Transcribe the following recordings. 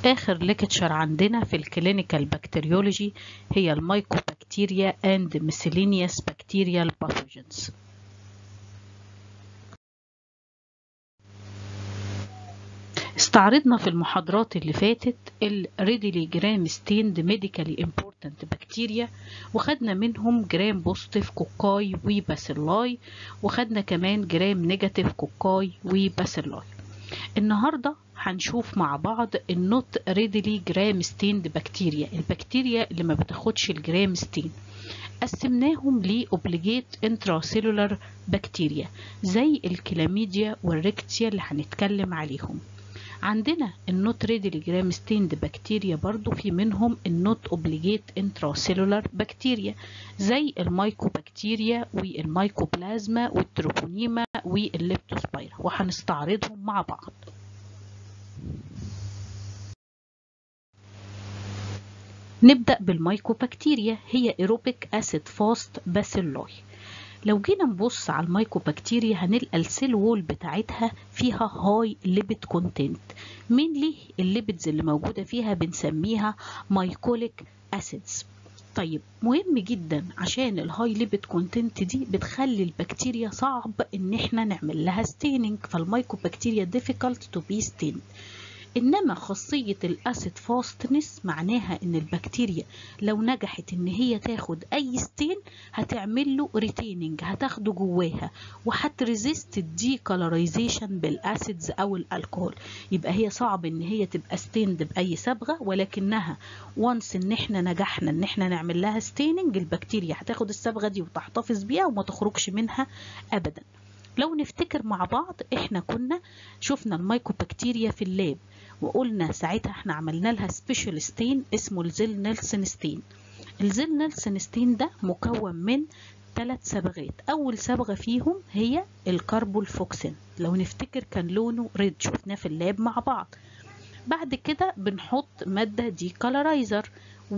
آخر ليكتشر عندنا في الكلينيكال بكتيريولوجي هي المايكوبكتيريا and miscellaneous bacterial pathogens استعرضنا في المحاضرات اللي فاتت ال readily gram stained medically important bacteria وخدنا منهم جرام بوزيتيف كوكاي وباسيلاي وخدنا كمان جرام نيجاتيف كوكاي وباسيلاي النهارده هنشوف مع بعض النوت ريدلي جرام ستيند بكتيريا البكتيريا اللي ما بتاخدش الجرام ستين قسمناهم لأوبليجيت انتراسيلولار بكتيريا زي الكلاميديا والريكتيا اللي هنتكلم عليهم عندنا النوت ريدلي جرام ستيند بكتيريا برضو في منهم النوت اوبليجيت انتراسيلولار بكتيريا زي المايكوبكتيريا والمايكوبلازما والتروبونيما والليبتوسبايرا وهنستعرضهم مع بعض نبدأ بالمايكوبكتيريا هي ايروبيك اسيد فاست باسيلوي لو جينا نبص على المايكوبكتيريا هنلقى السيل وول بتاعتها فيها هاي ليبيد كونتنت مين ليه الليبيدز اللي موجوده فيها بنسميها مايكوليك اسيدز طيب مهم جدا عشان الهاي ليبيد كونتنت دي بتخلي البكتيريا صعب ان احنا نعمل لها ستيننج فالمايكوبكتيريا difficult to be stained انما خاصية الاسيد فاستنس معناها ان البكتيريا لو نجحت ان هي تاخد اي ستين هتعمل له ريتيننج هتاخده جواها وهتريزيست الدي كولرايزيشن بالاسيدز او الالكول يبقى هي صعب ان هي تبقى ستيند باي صبغه ولكنها وانس ان احنا نجحنا ان احنا نعمل لها ستيننج البكتيريا هتاخد الصبغه دي وتحتفظ بيها وما تخرجش منها ابدا لو نفتكر مع بعض احنا كنا شفنا المايكوبكتيريا في اللاب وقلنا ساعتها احنا عملنا لها سبيشال ستين اسمه الزيل نيلسون ستين الزيل نيلسون ستين ده مكون من ثلاث صبغات اول صبغه فيهم هي الكربولفوكسين لو نفتكر كان لونه ريد شفناه في اللاب مع بعض بعد كده بنحط ماده دي كالرايزر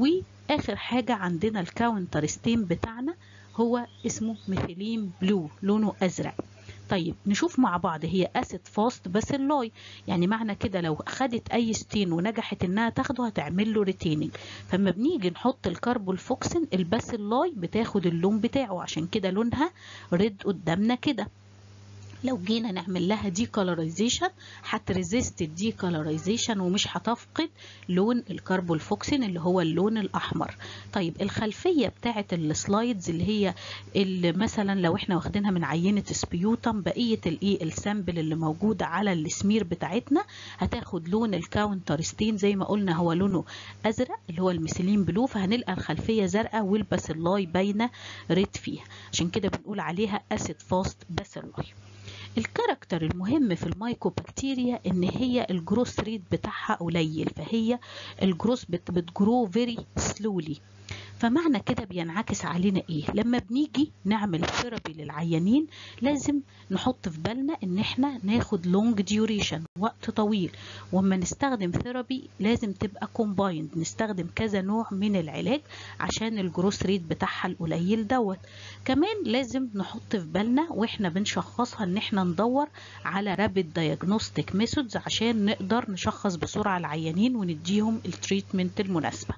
واخر حاجه عندنا الكاونتر ستين بتاعنا هو اسمه ميثيلين بلو لونه ازرق طيب نشوف مع بعض هي اسيد فاست باسيلاي يعني معنى كده لو اخدت اي ستين ونجحت انها تاخده هتعمل له ريتيننج فلما بنيجي نحط الكربولفوكسين الباسيلاي بتاخد اللون بتاعه عشان كده لونها ريد قدامنا كده لو جينا نعمل لها دي كولرايزيشن هتريزيست الدي كولرايزيشن ومش هتفقد لون الكربولفوكسين اللي هو اللون الاحمر طيب الخلفيه بتاعه السلايدز اللي هي اللي مثلا لو احنا واخدينها من عينه سبيوتم بقيه الايه السامبل اللي موجوده على السمير بتاعتنا هتاخد لون الكاونتر ستين زي ما قلنا هو لونه ازرق اللي هو الميثيلين بلو فهنلقى الخلفيه زرقاء والباسيلاي باينه ريد فيها عشان كده بنقول عليها اسيد فاست باسيلاي الكاركتر المهم في المايكوبكتيريا ان هي الجروس ريت بتاعها قليل فهي الجروس بتجرو فيري سلولي فمعنى كده بينعكس علينا ايه لما بنيجي نعمل ثيرابي للعيانين لازم نحط في بالنا ان احنا ناخد لونج ديوريشن وقت طويل واما نستخدم ثيرابي لازم تبقى كومبايند نستخدم كذا نوع من العلاج عشان الجروس ريت بتاعها القليل دوت كمان لازم نحط في بالنا واحنا بنشخصها ان احنا ندور على رابيد دايجنوستيك ميثودز عشان نقدر نشخص بسرعه العيانين ونديهم التريتمنت المناسبه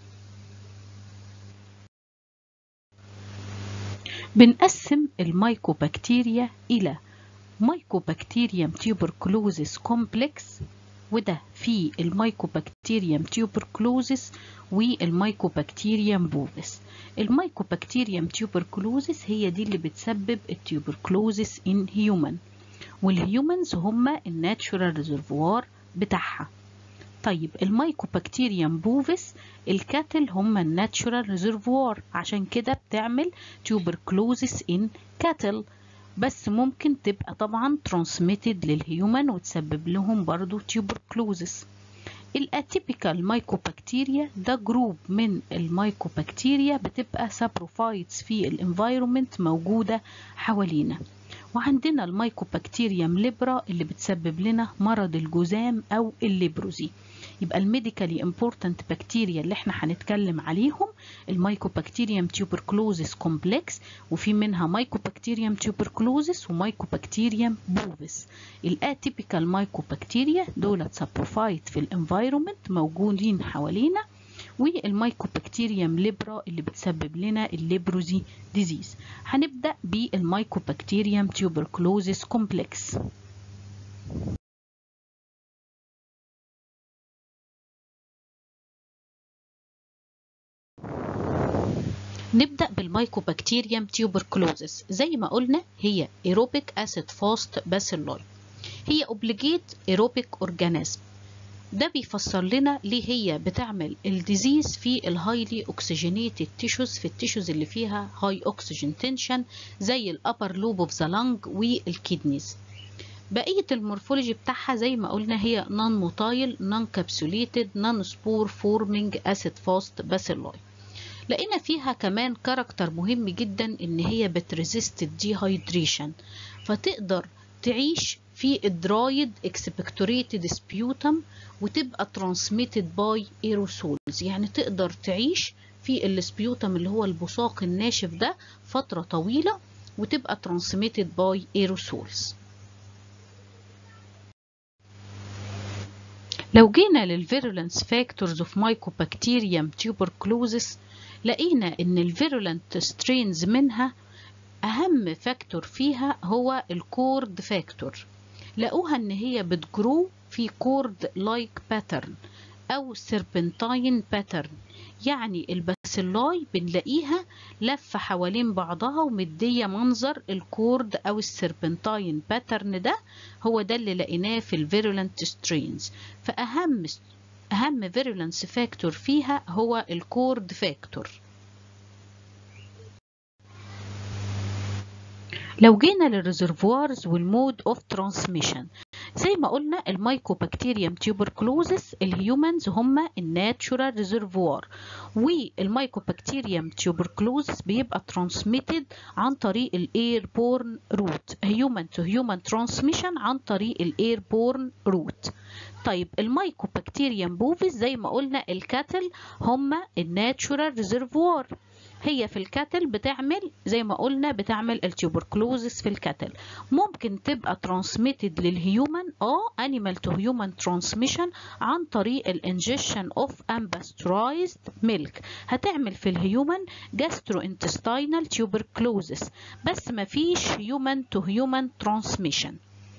بنقسم المايكوبكتيريا إلى مايكوبكتيريم تيوبركلوزيس كومبلكس وده في المايكوبكتيريم تيوبركلوزيس والمايكوبكتيريم بوفيس المايكوبكتيريم تيوبركلوزيس هي دي اللي بتسبب التيوبركلوزيس ان هيومن والهيومنز هما الناتشورال ريزرفوار بتاعها طيب المايكوبكتيريم بوفيس الكاتل هم الناتشورال ريزرفوار عشان كده بتعمل تيوبركلوزيس ان كاتل بس ممكن تبقى طبعا ترانسميتد للهيومن وتسبب لهم برضو تيوبركلوزيس الاتيبيكال مايكوبكتيريا ده جروب من المايكوبكتيريا بتبقى سابروفايتس في الانفايرومنت موجودة حوالينا وعندنا المايكوبكتيريم ليبرا اللي بتسبب لنا مرض الجذام او الليبروزي يبقى الميديكالي امبورتنت بكتيريا اللي احنا هنتكلم عليهم المايكوبكتيريوم تيوبركلوزيس كومبلكس وفي منها مايكوبكتيريوم تيوبركلوزيس ومايكوبكتيريوم بوفيس الاتيبيكال مايكوبكتيريا دولت سابروفايت في الانفايرومنت موجودين حوالينا والمايكوبكتيريوم ليبرا اللي بتسبب لنا الليبروزي ديزيز هنبدأ بالمايكوبكتيريوم تيوبركلوزيس كومبلكس نبدأ بالمايكوبكتيريوم تيوبركلوزيس زي ما قلنا هي ايروبيك اسيد فاست باسيلاي هي اوبليجيت ايروبيك اورجانيزم ده بيفسر لنا ليه هي بتعمل الديزيز في الهايلي اوكسجينيتد تيشوز في التيشوز اللي فيها هاي اوكسجين تنشن زي الابر لوب اوف ذا لانج والكيدنيز بقية المورفولوجي بتاعها زي ما قلنا هي نون موتايل نون كابسوليتد نون سبور فورمينج اسيد فاست باسيلاي لقينا فيها كمان كاركتر مهم جدا ان هي بتريزيست الديهايدريشن فتقدر تعيش في الدرايد اكسبكتوريتد سبيوتم وتبقى ترانسميتد باي ايروسولز يعني تقدر تعيش في السبيوتم اللي هو البصاق الناشف ده فترة طويلة وتبقى ترانسميتد باي ايروسولز لو جينا للفيرولنس فاكتورز اوف مايكوبكتيريوم تيوبركلوزيس لقينا ان الفيرولنت سترينز منها اهم فاكتور فيها هو الكورد فاكتور لقوها ان هي بتجرو في كورد لايك باترن او سيربنتاين باترن يعني الباسيلاي بنلاقيها لفة حوالين بعضها ومدية منظر الكورد او السيربنتاين باترن ده هو ده اللي لقيناه في الفيرولنت سترينز فاهم اهم فيرولنس فاكتور فيها هو الكورد فاكتور لو جينا للريزرفوارز والمود اوف ترانسميشن زي ما قلنا المايكوبكتيريوم تيوبركلوزس الهيومنز هم الناتشورال ريزرفوار والمايكوبكتيريوم تيوبركلوزس بيبقى ترانسميتد عن طريق الاير بورن روت هيومن تو هيومن ترانسميشن عن طريق الاير بورن روت طيب المايكوبكتيريوم بوفيس زي ما قلنا الكاتل هم الناتشورال ريزرفوار هي في الكاتل بتعمل زي ما قلنا بتعمل التيوبركلوزس في الكاتل ممكن تبقى ترانسميتد للهيومن اه انيمال تو هيومن ترانسميشن عن طريق الانجكشن اوف امباسترايزد ميلك هتعمل في الهيومن جاسترو انتستينال تيوبركلوزس بس مفيش هيومن تو هيومن ترانسميشن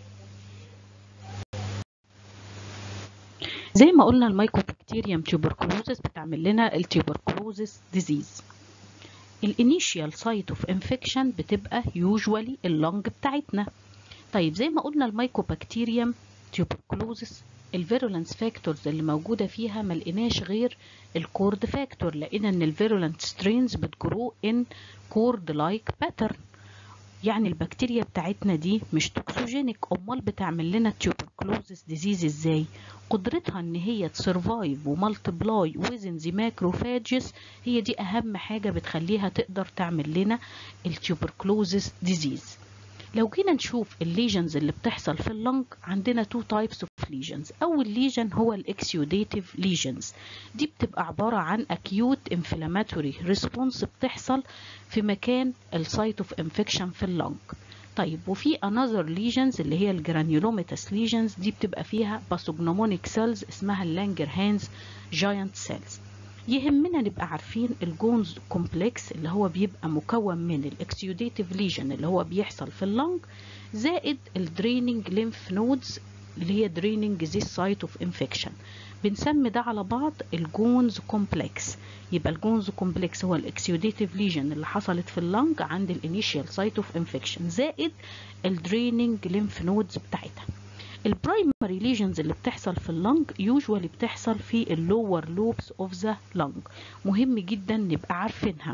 زي ما قلنا المايكوبكتيريوم تيوبركلوزس بتعمل لنا التيوبركلوزس ديزيز الانيشيال سايت اوف انفكشن بتبقى يوجوالي اللنج بتاعتنا طيب زي ما قلنا المايكوبكتيريوم تيوبركلوزس الفيرولنس فاكتورز اللي موجوده فيها ما لقيناش غير الكورد فاكتور لقينا ان الفيرولنت سترينز بتجرو ان كورد لايك باترن يعني البكتيريا بتاعتنا دي مش توكسوجينيك امال بتعمل لنا تيوبركلوزس ديزيز ازاي قدرتها ان هي تسرفايف ومالتبلاي ويزن ذا ماكروفاجز هي دي اهم حاجه بتخليها تقدر تعمل لنا التيوبركلوزس ديزيز لو جينا نشوف الليجنز اللي بتحصل في اللنج عندنا تو تايبس اوف ليجنز اول ليجن هو الاكسيوديتيف ليجنز دي بتبقى عباره عن اكيوت انفلاماتوري ريسبونس بتحصل في مكان السايت اوف انفكشن في اللنج طيب وفي انذر ليجنز اللي هي الجرانيولوميتاس ليجنز دي بتبقى فيها باثوجنومونيك سيلز اسمها اللانجر هانز جاينت سيلز يهمنا نبقى عارفين الجونز كومبلكس اللي هو بيبقى مكون من الاكسيوديتيف ليجن اللي هو بيحصل في اللنج زائد الدريننج ليمف نودز اللي هي دريننج ذي سايت اوف انفكشن بنسمي ده على بعض الجونز كومبلكس يبقى الجونز كومبلكس هو الاكسيوديتيف ليجن اللي حصلت في اللنج عند الانيشيال سايت اوف انفكشن زائد الدريننج ليمف نودز بتاعتها البرايمري ليجنز اللي بتحصل في اللنج يوجوالي بتحصل في اللور لوبس اوف ذا لنج مهم جدا نبقى عارفينها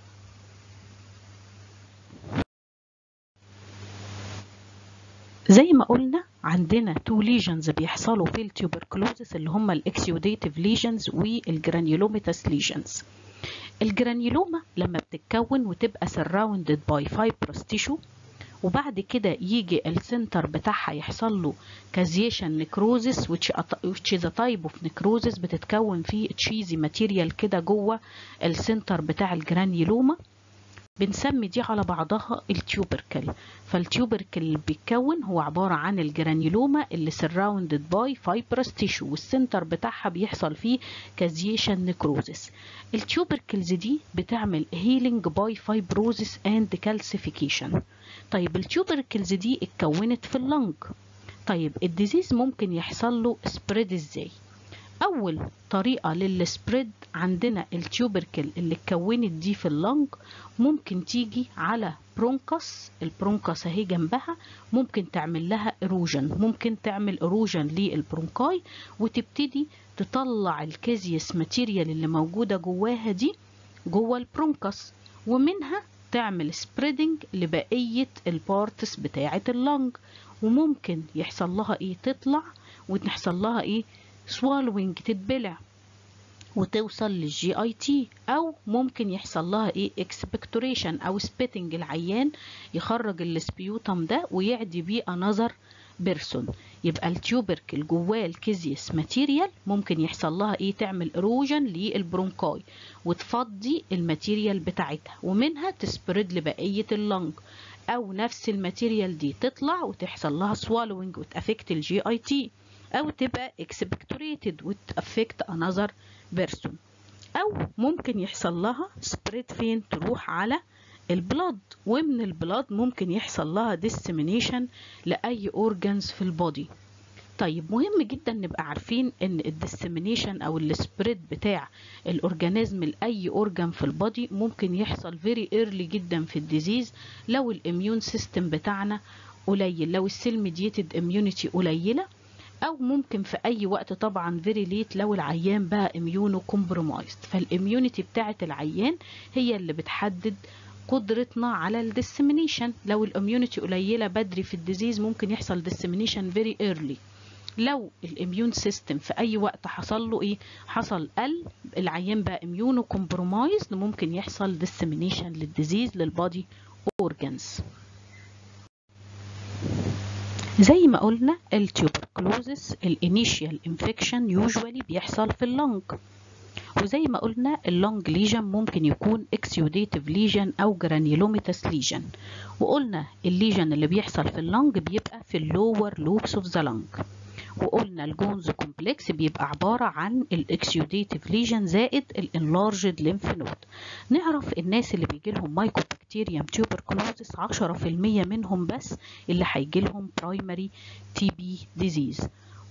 زي ما قلنا عندنا تو ليجنز بيحصلوا في التيوبركلوزس اللي هم الاكسيوديتيف ليجنز والجرانيولوميتاس ليجنز الجرانيولوما لما بتتكون وتبقى surrounded by fibrous tissue وبعد كده يجي السنتر بتاعها يحصل له كازيشن نكروزس which is a type of necrosis بتتكون فيه تشيزي ماتيريال كده جوه السنتر بتاع الجرانيلوما بنسمي دي على بعضها التيوبركل فالتيوبركل اللي بيتكون هو عبارة عن الجرانيلوما اللي surrounded by fibrous tissue والسنتر بتاعها بيحصل فيه كازيشن نكروزس التيوبركلز دي بتعمل healing by fibrosis and calcification طيب التيوبركلز دي اتكونت في اللنج طيب الديزيز ممكن يحصل له سبريد ازاي اول طريقه للسبريد عندنا التيوبركل اللي اتكونت دي في اللنج ممكن تيجي على برونكس البرونكس اهي جنبها ممكن تعمل لها اروجن ممكن تعمل اروجن للبرونكاي وتبتدي تطلع الكيزيس ماتيريال اللي موجوده جواها دي جوه البرونكس ومنها تعمل سبريدنج لبقيه البارتس بتاعه اللنج وممكن يحصل لها ايه تطلع وتحصل لها ايه swallowing تتبلع وتوصل للجي اي تي او ممكن يحصل لها ايه اكسبكتوريشن او سبيتنج العيان يخرج السبيوتم ده ويعدي بيه انذر بيرسون يبقى التيوبركل جواه الكيزيس ماتيريال ممكن يحصل لها ايه تعمل اروجن للبرونكاي وتفضي الماتيريال بتاعتها ومنها تسبرد لبقيه اللنج او نفس الماتيريال دي تطلع وتحصل لها swallowing وتافكت الجي اي تي او تبقى expectorated وتافكت another person او ممكن يحصل لها spread فين تروح على البلاد ومن البلاد ممكن يحصل لها dissemination لاي organs في البودي طيب مهم جدا نبقى عارفين ان الديسيمينيشن او السبريد بتاع الاورجانيزم لاي اورجان في البودي ممكن يحصل فيري ايرلي جدا في الديزيز لو الاميون سيستم بتاعنا قليل لو السيل ميديتد اميونيتي قليله او ممكن في اي وقت طبعا فيري ليت لو العيان بقى اميونو كومبرومايزد فالاميونيتي بتاعه العيان هي اللي بتحدد قدرتنا على الديسيمينيشن لو الاميونيتي قليله بدري في الديزيز ممكن يحصل ديسيمينيشن فيري ايرلي لو الاميون سيستم في اي وقت حصل له ايه حصل قل العيان بقى اميونو كومبرومايزد ممكن يحصل ديسيمينيشن للديزيز للبادي اورجانز زي ما قلنا التيوبركلوزس الانيشيال انفكشن يوجوالي بيحصل في اللنج وزي ما قلنا اللونج ليجن ممكن يكون اكسيوديتيف ليجن او جرانيلوميتاس ليجن وقلنا الليجن اللي بيحصل في اللنج بيبقى في اللور لوبس اوف ذا لنج وقلنا الجونز كومبلكس بيبقى عبارة عن الاكسيوديتيف ليجن زائد الانلارجد ليمف نود نعرف الناس اللي بيجي لهم مايكوبكتيريوم تيوبركلوزس 10% منهم بس اللي هيجي لهم برايمري تي بي ديزيز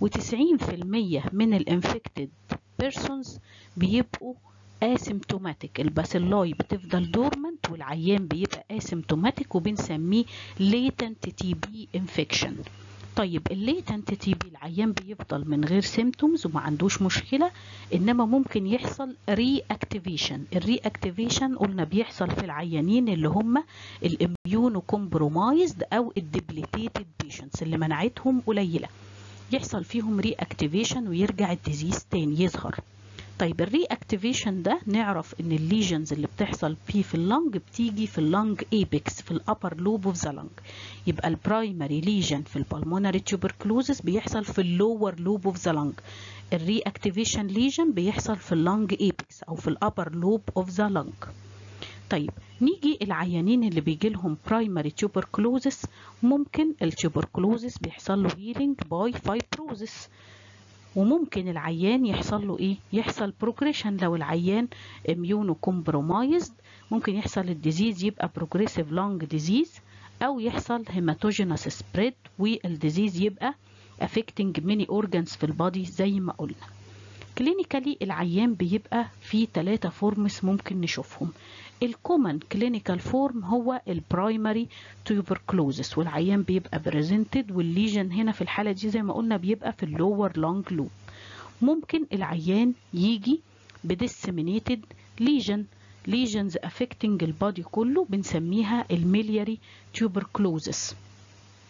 و90% من الانفكتد بيرسونز بيبقوا اسيمتوماتيك الباسيلاي بتفضل دورمنت والعيان بيبقى اسيمتوماتيك وبنسميه ليتنت تي بي انفكشن طيب الليتنت تي بي العيان بيفضل من غير سيمتومز وما عندوش مشكله انما ممكن يحصل ري اكتيفيشن الري اكتيفيشن قلنا بيحصل في العيانين اللي هم الاميونو كومبرومايزد او الديبليتيتد بيشنتس اللي مناعتهم قليله يحصل فيهم ري اكتيفيشن ويرجع الديزيز تاني يظهر طيب الري اكتيفيشن ده نعرف ان الليجنز اللي بتحصل فيه في اللنج بتيجي في اللنج ايبكس في الابر لوب اوف ذا لنج يبقى البرايمري ليجن في البلمونري تيوبركلوزس بيحصل في اللور لوب اوف ذا لنج الري اكتيفيشن ليجن بيحصل في اللنج ايبكس او في الابر لوب اوف ذا لنج طيب نيجي العيانين اللي بيجي لهم برايمري تيوبركلوزس ممكن التيوبركلوزس بيحصل له هيلينج باي فايبروزس وممكن العيان يحصل له ايه يحصل بروجريشن لو العيان اميونو كومبرومايزد ممكن يحصل الديزيز يبقى بروجريسيف لونج ديزيز او يحصل هيماتوجينس سبريد والديزيز يبقى affecting many organs في البادي زي ما قلنا كلينيكالي العيان بيبقى في ثلاثة فورمز ممكن نشوفهم الكومن كلينيكال فورم هو البرايمري تيوبركلوزس والعيان بيبقى بريزنتد والليجن هنا في الحالة دي زي ما قلنا بيبقى في اللور لونج لوب ممكن العيان يجي بديسمينيتد ليجن ليجنز افكتنج البادي كله بنسميها الميلياري تيوبركلوزس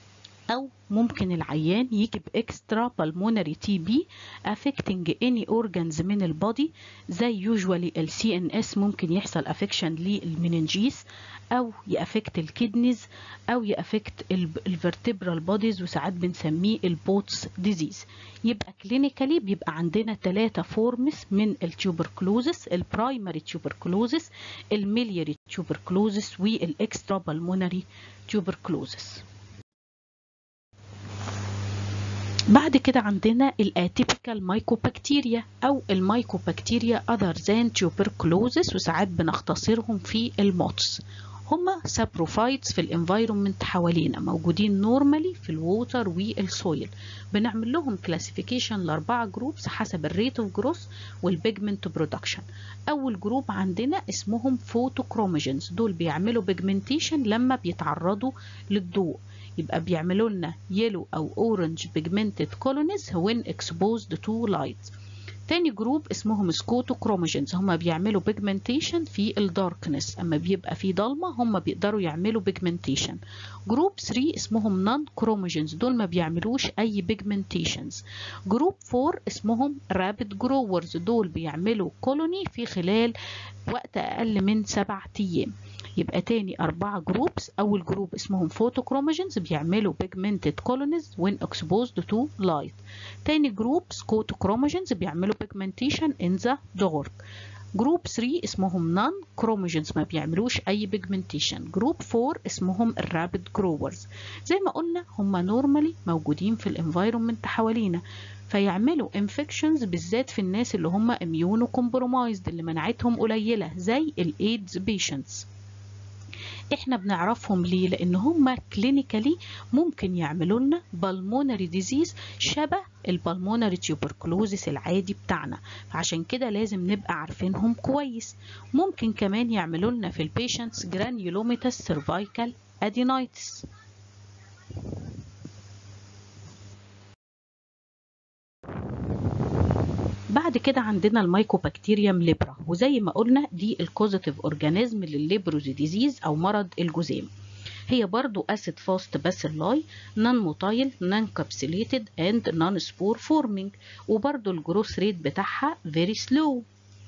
أو ممكن العيان يجي بإكسترا بالمونري تي بي affecting any organs من البودي زي usually ال CNS ممكن يحصل affection للمننجيس أو يأفكت الكدنيز أو يأفكت الفرتبرال بوديز وساعات بنسميه البوتس ديزيز يبقى كلينيكالي بيبقى عندنا ثلاثة فورمز من التوبركلوزس البرايمري توبركلوزس الميلياري توبركلوزس والإكسترا بالمونري توبركلوزس بعد كده عندنا الاتيبيكال مايكوبكتيريا او المايكوبكتيريا other than tuberculosis وساعات بنختصرهم في الموتس هما سابروفايتس في الانفايرومنت حوالينا موجودين نورمالي في الووتر والسويل بنعمل لهم كلاسيفيكيشن لاربعه جروبس حسب الريت اوف جروث والبيجمنت برودكشن اول جروب عندنا اسمهم فوتوكروموجينز دول بيعملوا بيجمنتيشن لما بيتعرضوا للضوء يبقى بيعملوا لنا يلو او اورنج بيجمنتد كولونيز when exposed to light تاني جروب اسمهم سكوتوكروموجينز هما بيعملوا بيجمنتيشن في الداركنس اما بيبقى في ضلمه هما بيقدروا يعملوا بيجمنتيشن جروب 3 اسمهم نون كروموجينز دول ما بيعملوش اي بيجمنتيشنز جروب 4 اسمهم رابid جروورز دول بيعملوا كولوني في خلال وقت اقل من 7 ايام يبقى تاني أربعة جروبس أول جروب اسمهم فوتوكروموجينز بيعملوا pigmented colonies when exposed to light تاني جروب سكوتوكروموجينز بيعملوا pigmentation in the dark جروب 3 اسمهم نون كروموجينز ما بيعملوش اي بيجمنتيشن جروب 4 اسمهم الرابid جروورز زي ما قلنا هم نورمالي موجودين في الانفايرومنت حوالينا فيعملوا انفكشنز بالذات في الناس اللي هم اميونو كومبرومايزد اللي مناعتهم قليله زي الايدز بيشنتس احنا بنعرفهم ليه لان هم كلينيكالي ممكن يعملوا لنا بالمونري ديزيز شبه البالمونري تيوبركلوزيس العادي بتاعنا فعشان كده لازم نبقى عارفينهم كويس ممكن كمان يعملوا لنا في البيشنتس جرانيولوميتاس سيرفايكال ادينايتس بعد كده عندنا المايكوبكتيريوم ليبرا وزي ما قلنا دي الكوزيتيف اورجانيزم للليبروز ديزيز او مرض الجذام هي برضو اسيد فاست باسيلاي نون موتايل نون كابسيليتد اند نون سبور فورمينج وبرضو الجروث ريت بتاعها فيري سلو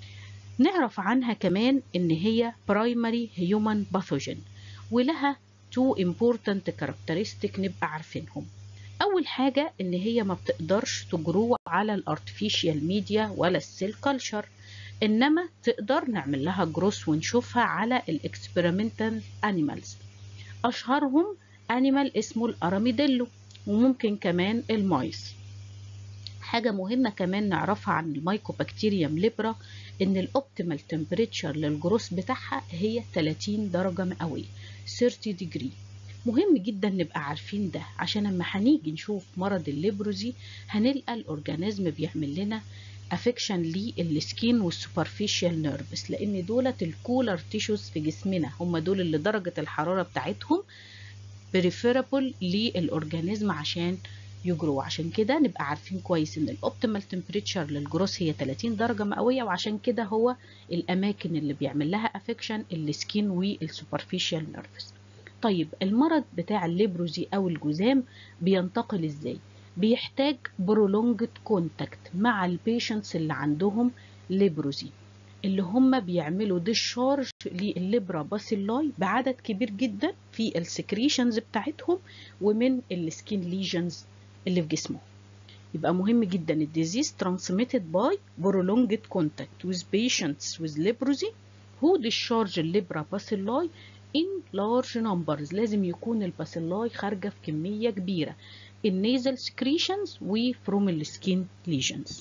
نعرف عنها كمان ان هي برايمري هيومن باثوجين ولها تو امبورتنت كاركترستيك نبقى عارفينهم اول حاجه ان هي ما بتقدرش تجرو على الارتفيشال ميديا ولا السيل كلتشر انما تقدر نعمل لها جروس ونشوفها على الاكسبيرمنتال انيمالز اشهرهم انيمال اسمه الاراميديلو وممكن كمان المايس حاجة مهمة كمان نعرفها عن المايكوبكتيريوم ليبرا ان الاوبتيمال تمبريتشر للجروس بتاعها هي 30 درجة مئوية 30 ديجري مهم جدا نبقى عارفين ده عشان اما هنيجي نشوف مرض الليبروزي هنلقى الاورجانيزم بيعمل لنا افكشن للسكين والسوبرفيشال نيرفس لان دولت الكولر تيشوز في جسمنا هم دول اللي درجه الحراره بتاعتهم بريفيرابل للاورجانيزم عشان يجرو عشان كده نبقى عارفين كويس ان الاوبتيمال تمبريتشر للجروس هي 30 درجه مئويه وعشان كده هو الاماكن اللي بيعمل لها افكشن السكين والسوبرفيشال نيرفس طيب المرض بتاع الليبروزي او الجذام بينتقل ازاي بيحتاج برولونجد كونتاكت مع البيشنتس اللي عندهم ليبروزي اللي هم بيعملوا ديشارج للليبرا باسيلاي بعدد كبير جدا في السكريشنز بتاعتهم ومن السكين ليجنز اللي في جسمهم يبقى مهم جدا الديزيز transmitted by prolonged contact with patients with leprosy who discharge الليبرا باسيلاي in large numbers لازم يكون الباسيلاي خارجة في كمية كبيرة النيزل secretions و from السكين lesions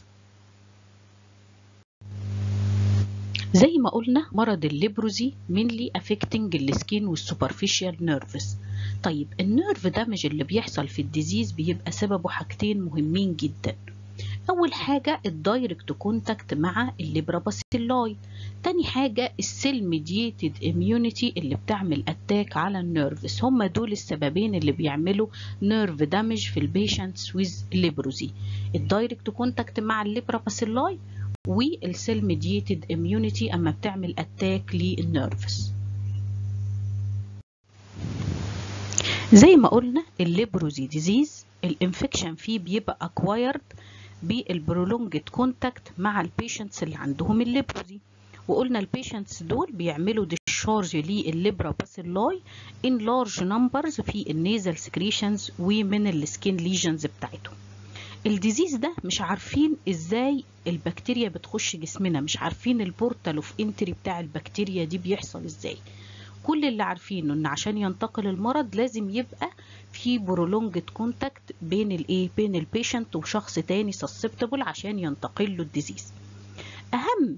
زي ما قلنا مرض الليبروزي mainly affecting السكين والسوبرفيشال نيرفز طيب النيرف دامج اللي بيحصل في الديزيز بيبقى سببه حاجتين مهمين جدا اول حاجه الدايركت كونتاكت مع الليبرا باسيلاي تاني حاجه السيل ميدييتد اميونيتي اللي بتعمل اتاك على النيرفز هم دول السببين اللي بيعملوا نيرف دامج في البيشنتس ويز ليبروزي الدايركت كونتاكت مع الليبرا باسيلاي والسيل ميدييتد اميونيتي اما بتعمل اتاك للنيرفز زي ما قلنا الليبروزي ديزيز الانفكشن فيه بيبقى اكوايرد بالبرولونجد كونتاكت مع البيشنتس اللي عندهم الليبروزي وقلنا البيشنتس دول بيعملوا ديشارج للليبرا باسيلاي ان لارج نمبرز في النيزل سكريشنز ومن السكين ليجنز بتاعتهم الديزيز ده مش عارفين ازاي البكتيريا بتخش جسمنا مش عارفين البورتال اوف انتري بتاع البكتيريا دي بيحصل ازاي كل اللي عارفينه ان عشان ينتقل المرض لازم يبقى في برولونجد كونتاكت بين الايه بين البيشنت وشخص تاني سسبتبل عشان ينتقل له الديزيز اهم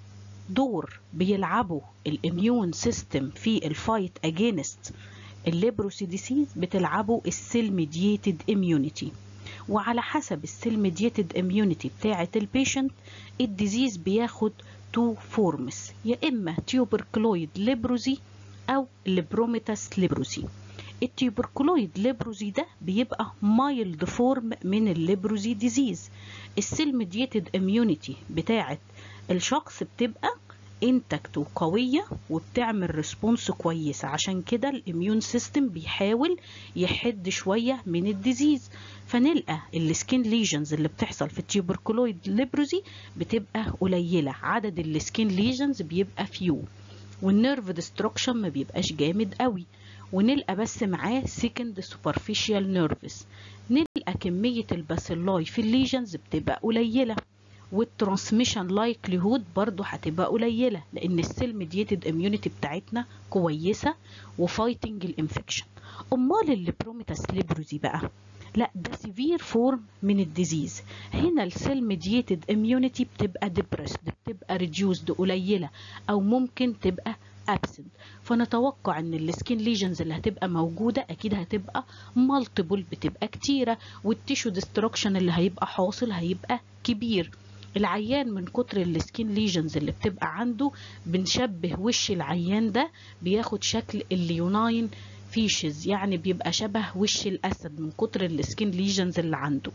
دور بيلعبه الاميون سيستم في الفايت اجينست الليبروسي ديسيز بتلعبه السيل ميدييتد اميونيتي وعلى حسب السيل ميدييتد اميونيتي بتاعه البيشنت الديزيز بياخد تو فورمز يا اما تيوبركلويد ليبروزي او ليبروميتاس ليبروزي التيوبركلويد ليبروزي ده بيبقى مايلد فورم من الليبروزي ديزيز السيل ميدييتد اميونيتي بتاعه الشخص بتبقى انتكت وقوية وبتعمل ريسبونس كويسة عشان كده الاميون سيستم بيحاول يحد شوية من الديزيز فنلقى السكين ليجنز اللي بتحصل في التيوبركلويد ليبروزي بتبقى قليلة عدد السكين ليجنز بيبقى فيو والنيرف ديستركشن ما بيبقاش جامد قوي ونلقى بس معاه سكند سوبرفيشال نيرفز نلقى كمية الباسيلاي في الليجنز بتبقى قليلة والترانسميشن لايكليهود برضو هتبقى قليله لان السيل ميديتد اميونيتي بتاعتنا كويسه وفايتنج الانفكشن امال اللي بروميتاس ليبروزي بقى لا ده سيفير فورم من الديزيز هنا السيل ميديتد اميونيتي بتبقى ديبرسد بتبقى ريديوسد قليله او ممكن تبقى absent فنتوقع ان السكين ليجنز اللي هتبقى موجوده اكيد هتبقى مالتيبل بتبقى كتيره والتيشو ديستركشن اللي هيبقى حاصل هيبقى كبير العيان من كتر السكين ليجنز اللي بتبقى عنده بنشبه وش العيان ده بياخد شكل الليوناين فيشز يعني بيبقى شبه وش الاسد من كتر السكين ليجنز اللي عنده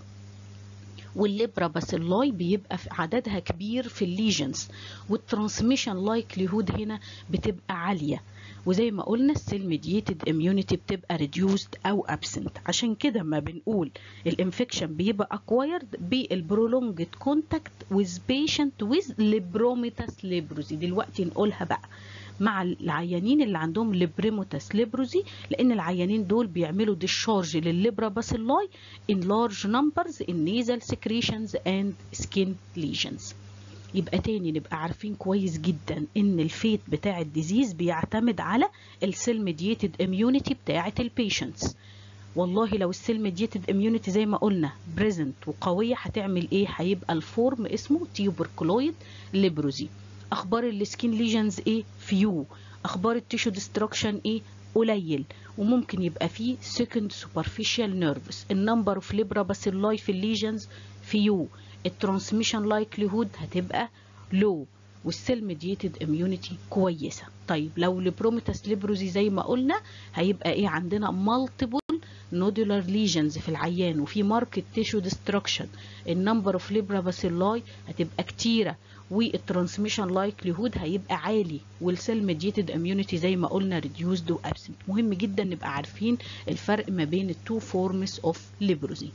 والليبرا باسيلاي بيبقى في عددها كبير في الليجنز والترانسميشن لايكليهود هنا بتبقى عاليه وزي ما قلنا السيل ميديتد اميونيتي بتبقى ريديوسد او ابسنت عشان كده ما بنقول الانفكشن بيبقى اكوايرد بالبرولونجد كونتاكت ويز بيشنت ويز ليبروميتاس ليبروزي دلوقتي نقولها بقى مع العيانين اللي عندهم ليبريموتاس ليبروزي لان العيانين دول بيعملوا ديشارج للليبرا باسيلاي in large numbers in nasal secretions and skin lesions يبقى تاني نبقى عارفين كويس جدا ان الفيت بتاع الديزيز بيعتمد على السيل ميديتد اميونيتي بتاعه البيشنتس والله لو السيل ميديتد اميونيتي زي ما قلنا بريزنت وقويه هتعمل ايه هيبقى الفورم اسمه تيوبركلويد ليبروزي اخبار السكين ليجنز ايه فيو اخبار التيشو ديستركشن ايه قليل وممكن يبقى فيه سكند سوبرفيشال نيرفز النمبر اوف ليبرا باسيلاي في الليجنز فيو الترانسميشن لايكليهود هتبقى لو والسيل ميديتد اميونيتي كويسه طيب لو البروميتاس ليبروزي زي ما قلنا هيبقى ايه عندنا مالتيبل نودولار ليجنز في العيان وفي ماركت تيشو ديستركشن النمبر اوف ليبرا باسيلاي هتبقى كتيره والترانسميشن لايكليهود هيبقى عالي والسيل ميديتد اميونيتي زي ما قلنا ريديوسد وابسنت مهم جدا نبقى عارفين الفرق ما بين التو فورمز اوف ليبروزي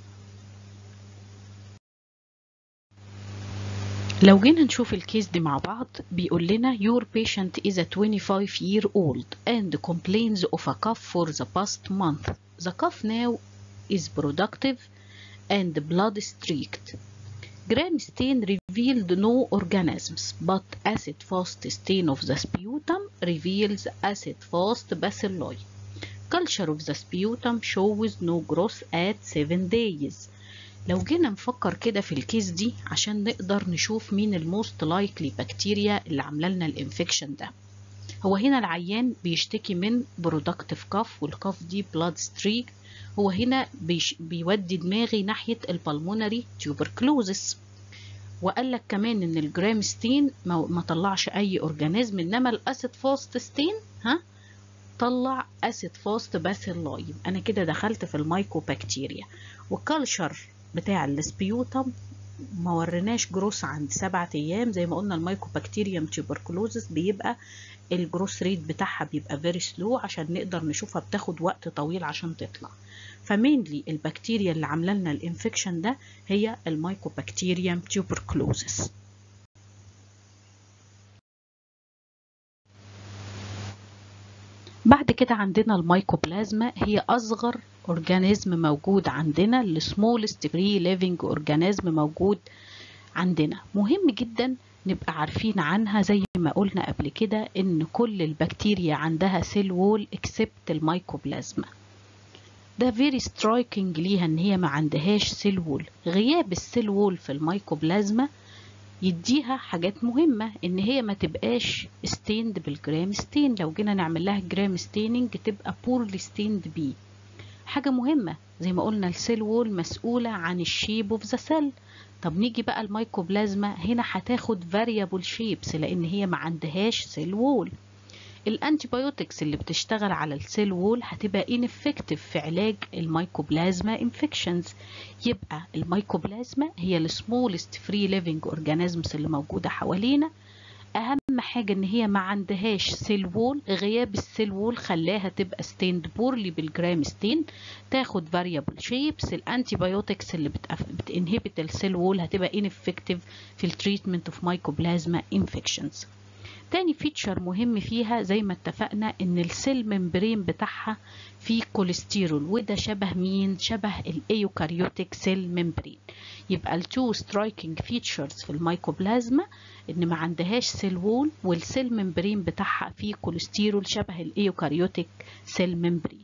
لو جينا نشوف الكيس دي مع بعض بيقول لنا your patient is a 25 year old and complains of a cough for the past month. The cough now is productive and blood streaked. Gram stain revealed no organisms, but acid fast stain of the sputum reveals acid fast bacilli. Culture of the sputum shows no growth at 7 days. لو جينا نفكر كده في الكيس دي عشان نقدر نشوف مين الموست لايكلي بكتيريا اللي عامله لنا الانفكشن ده هو هنا العيان بيشتكي من برودكتيف كاف والكاف دي بلاد ستريك هو هنا بيش بيودي دماغي ناحيه البلمونري تيوبركلوزس وقال لك كمان ان الجرام ستين ما, ما طلعش اي اورجانيزم انما الاسيد فاست ستين ها طلع اسيد فاست باسيلاي انا كده دخلت في المايكوبكتيريا والكالشر بتاع السبيوتم ما وريناش جروس عند سبعة ايام زي ما قلنا المايكوبكتيريوم تيوبركلوزس بيبقى الجروس ريت بتاعها بيبقى فيري سلو عشان نقدر نشوفها بتاخد وقت طويل عشان تطلع فمينلي البكتيريا اللي عامله لنا الانفكشن ده هي المايكوبكتيريوم تيوبركلوزس بعد كده عندنا المايكوبلازما هي أصغر أورجانيزم موجود عندنا السمولست فري ليفنج أورجانيزم موجود عندنا مهم جدا نبقى عارفين عنها زي ما قلنا قبل كده إن كل البكتيريا عندها سيل وول اكسبت المايكوبلازما ده فيري سترايكنج ليها ان هي ما عندهاش سيل وول غياب السيل وول في المايكوبلازما يديها حاجات مهمة ان هي ما تبقاش ستيند بالجرام ستين لو جينا نعمل لها جرام ستيننج تبقى بورلي ستيند بيه حاجة مهمة زي ما قلنا السيل وول مسؤولة عن الشيب اوف ذا سيل طب نيجي بقى المايكوبلازما هنا هتاخد فاريبل شيبس لان هي ما عندهاش سيل وول الانتيبيوتكس اللي بتشتغل على السيل وول هتبقى ineffective في علاج المايكوبلازما انفكشنز يبقى المايكوبلازما هي السمولست فري ليفنج اورجانيزمز اللي موجوده حوالينا اهم حاجه ان هي ما عندهاش سيل وول غياب السيل وول خلاها تبقى ستيند بورلي بالجرام ستين تاخد فاريبل شيبس الانتيبيوتكس اللي بتنهبت السيل وول هتبقى ineffective في التريتمنت اوف مايكوبلازما انفكشنز تاني فيتشر مهم فيها زي ما اتفقنا ان السيل ممبرين بتاعها فيه كوليسترول وده شبه مين شبه الايوكاريوتيك سيل ممبرين يبقى التو سترايكنج فيتشرز في المايكوبلازما ان ما عندهاش سيل وول والسيل ممبرين بتاعها فيه كوليسترول شبه الايوكاريوتيك سيل ممبرين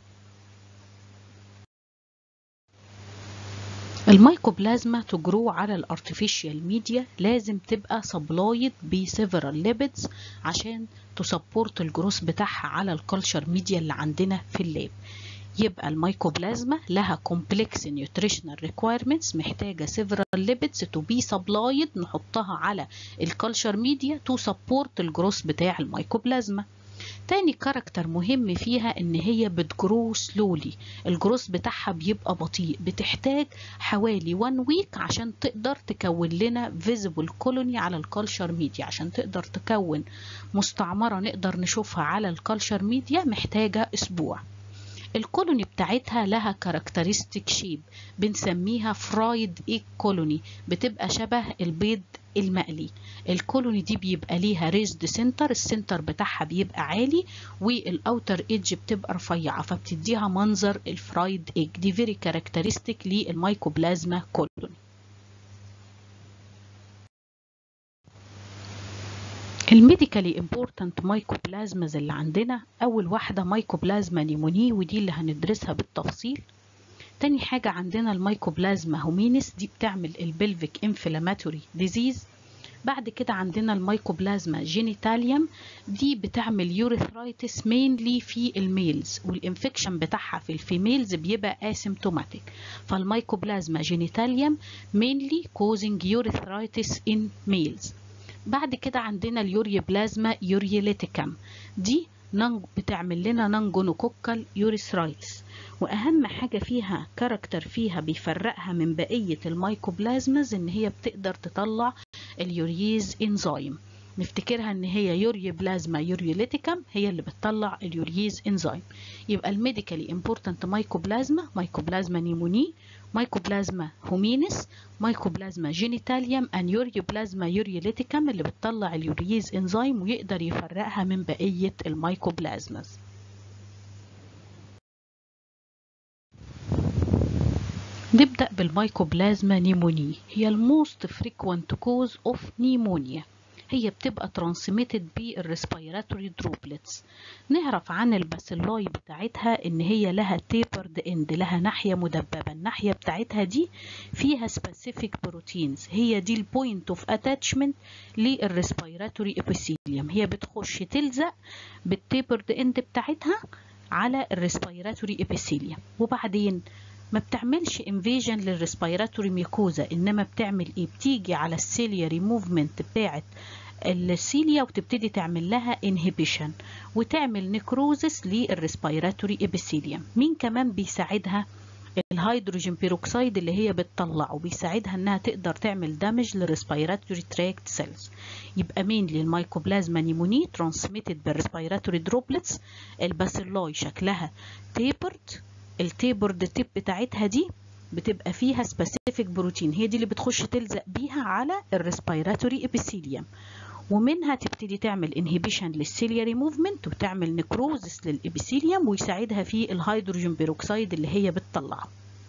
المايكوبلازما تجرو على الارتفيشال ميديا لازم تبقى سبلايد بسيفرال ليبيدز عشان تسبورت الجروس بتاعها على الكالتشر ميديا اللي عندنا في اللاب يبقى المايكوبلازما لها complex nutritional requirements محتاجة several lipids to be supplied نحطها على الكالتشر ميديا to support الجروس بتاع المايكوبلازما تاني كاركتر مهم فيها ان هي بتجرو سلولي الجروس بتاعها بيبقى بطيء بتحتاج حوالي 1 ويك عشان تقدر تكون لنا فيزيبل كولوني على الكالتشر ميديا عشان تقدر تكون مستعمرة نقدر نشوفها على الكالتشر ميديا محتاجة اسبوع الكولوني بتاعتها لها كاركترستيك شيب بنسميها فرايد ايج كولوني بتبقى شبه البيض المقلي الكولوني دي بيبقى ليها ريزد سنتر السنتر بتاعها بيبقى عالي والاوتر ايدج بتبقى رفيعه فبتديها منظر الفرايد ايج دي فيري كاركترستيك للمايكوبلازما كولوني الميديكالي امبورتنت مايكوبلازماز اللي عندنا اول واحده مايكوبلازما نيموني ودي اللي هندرسها بالتفصيل تاني حاجة عندنا المايكوبلازما هومينس دي بتعمل البلفيك انفلاماتوري ديزيز بعد كده عندنا المايكوبلازما جينيتاليوم دي بتعمل يوريثرايتس مينلي في الميلز والانفكشن بتاعها في الفيميلز بيبقى اسيمتوماتيك فالمايكوبلازما جينيتاليوم مينلي كوزنج يوريثرايتس ان ميلز بعد كده عندنا اليوريا بلازما يوريليتيكم دي بتعمل لنا نانجونوكوكال يوريثرايتس واهم حاجه فيها كاركتر فيها بيفرقها من بقيه المايكوبلازمز ان هي بتقدر تطلع اليوريز انزيم نفتكرها ان هي يوريا بلازما يوريوليتيكم هي اللي بتطلع اليوريز انزيم يبقى الميديكالي امبورتنت مايكوبلازما مايكوبلازما نيموني مايكوبلازما هومينس مايكوبلازما جينيتاليوم ان يوريوبلازما يوريوليتيكم اللي بتطلع اليوريز انزيم ويقدر يفرقها من بقيه المايكوبلازمز نبدأ بالمايكوبلازما نيموني هي الموست فريكوينت كوز اوف نيمونيا هي بتبقى ترانسميتد بالريسبيراتوري دروبلتس نعرف عن الباسيلاي بتاعتها ان هي لها تيبرد اند لها ناحية مدببة الناحية بتاعتها دي فيها سبيسيفيك بروتينز هي دي البوينت اوف اتاتشمنت للريسبيراتوري ابيثيليوم هي بتخش تلزق بالتيبرد اند بتاعتها على الريسبيراتوري ابيثيليوم وبعدين ما بتعملش انفيجن للريسبيراتوري ميكوزا انما بتعمل ايه بتيجي على السيلياري موفمنت بتاعه السيليا وتبتدي تعمل لها انهبيشن وتعمل نكروزس للريسبيراتوري ابيثيليوم مين كمان بيساعدها الهيدروجين بيروكسيد اللي هي بتطلعه بيساعدها انها تقدر تعمل دامج للريسبيراتوري تراكت سيلز يبقى مين للمايكوبلازما نيموني ترانسميتد بالريسبيراتوري دروبلتس الباسيلاي شكلها تيبرد التيبرد تيب بتاعتها دي بتبقى فيها سبيسيفيك بروتين هي دي اللي بتخش تلزق بيها على الريسبيراتوري ابيثيليوم ومنها تبتدي تعمل انهبيشن للسيلياري موفمنت وتعمل نكروزس للابيثيليوم ويساعدها في الهيدروجين بيروكسيد اللي هي بتطلعه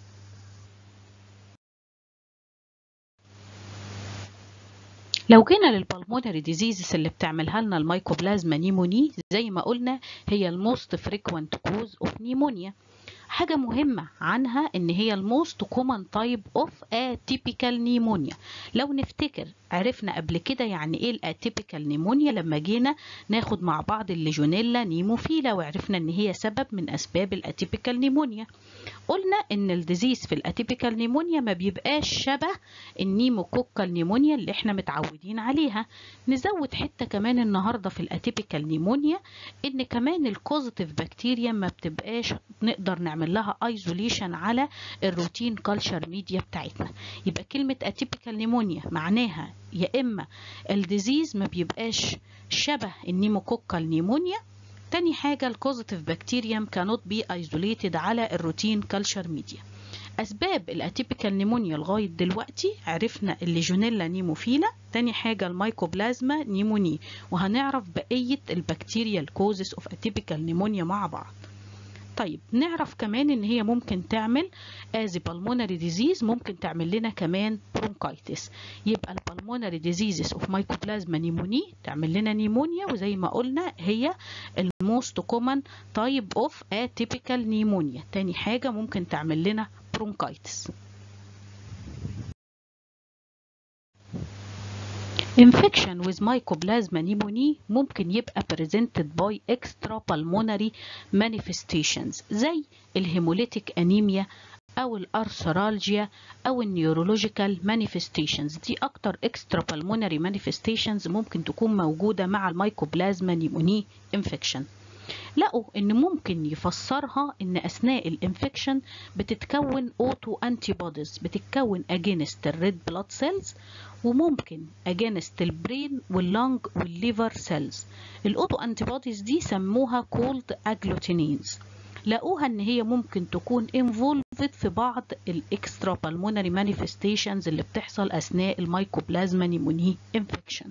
لو جينا للبلمونري ديزيزز اللي بتعملها لنا الميكوبلازما نيموني زي ما قلنا هي الموست فريكوينت كوز اوف نيمونيا حاجة مهمة عنها ان هي الموست كومن تايب اوف اتيبيكال نيمونيا لو نفتكر عرفنا قبل كده يعني ايه الاتيبيكال نيمونيا لما جينا ناخد مع بعض الليجونيلا نيموفيلا وعرفنا ان هي سبب من اسباب الاتيبيكال نيمونيا قلنا ان الديزيز في الاتيبيكال نيمونيا ما بيبقاش شبه النيموكوكال نيمونيا اللي احنا متعودين عليها نزود حته كمان النهارده في الاتيبيكال نيمونيا ان كمان الكوزيتيف بكتيريا ما بتبقاش نقدر نعمل لها ايزوليشن على الروتين كلتشر ميديا بتاعتنا يبقى كلمه اتيبيكال نيمونيا معناها يا اما الديزيز ما بيبقاش شبه النيموكوكال نيمونيا تاني حاجة الكوزيتيف بكتيريوم cannot be isolated على الروتين كلتشر ميديا أسباب الأتيبيكال نيمونيا لغاية دلوقتي عرفنا الليجونيلا نيموفيلا تاني حاجة المايكوبلازما نيموني وهنعرف بقية البكتيريا الكوزس اوف اتيبيكال نيمونيا مع بعض طيب نعرف كمان ان هي ممكن تعمل از بالمونري ديزيز ممكن تعمل لنا كمان برونكايتس يبقى البالمونري ديزيزز اوف مايكوبلازما نيموني تعمل لنا نيمونيا وزي ما قلنا هي الموست كومن تايب اوف اتيبيكال نيمونيا تاني حاجه ممكن تعمل لنا برونكايتس Infection with Mycoplasma pneumoniae ممكن يبقى presented by extrapulmonary manifestations زي الهيموليتيك أنيميا أو الأرثرالجيا أو النيورولوجيكال manifestations دي أكتر extrapulmonary manifestations ممكن تكون موجودة مع الميكوبلازما نيموني infection لقوا ان ممكن يفسرها ان اثناء الانفكشن بتتكون اوتو انتي بوديز بتتكون اجينست الريد بلاد سيلز وممكن اجينست البرين واللنج والليفر سيلز الاوتو انتي بوديز دي سموها كولد اجلوتينينز لقوها ان هي ممكن تكون انفولفد في بعض الاكسترا بالمونري مانيفستيشنز اللي بتحصل اثناء الميكوبلازما نيموني انفكشن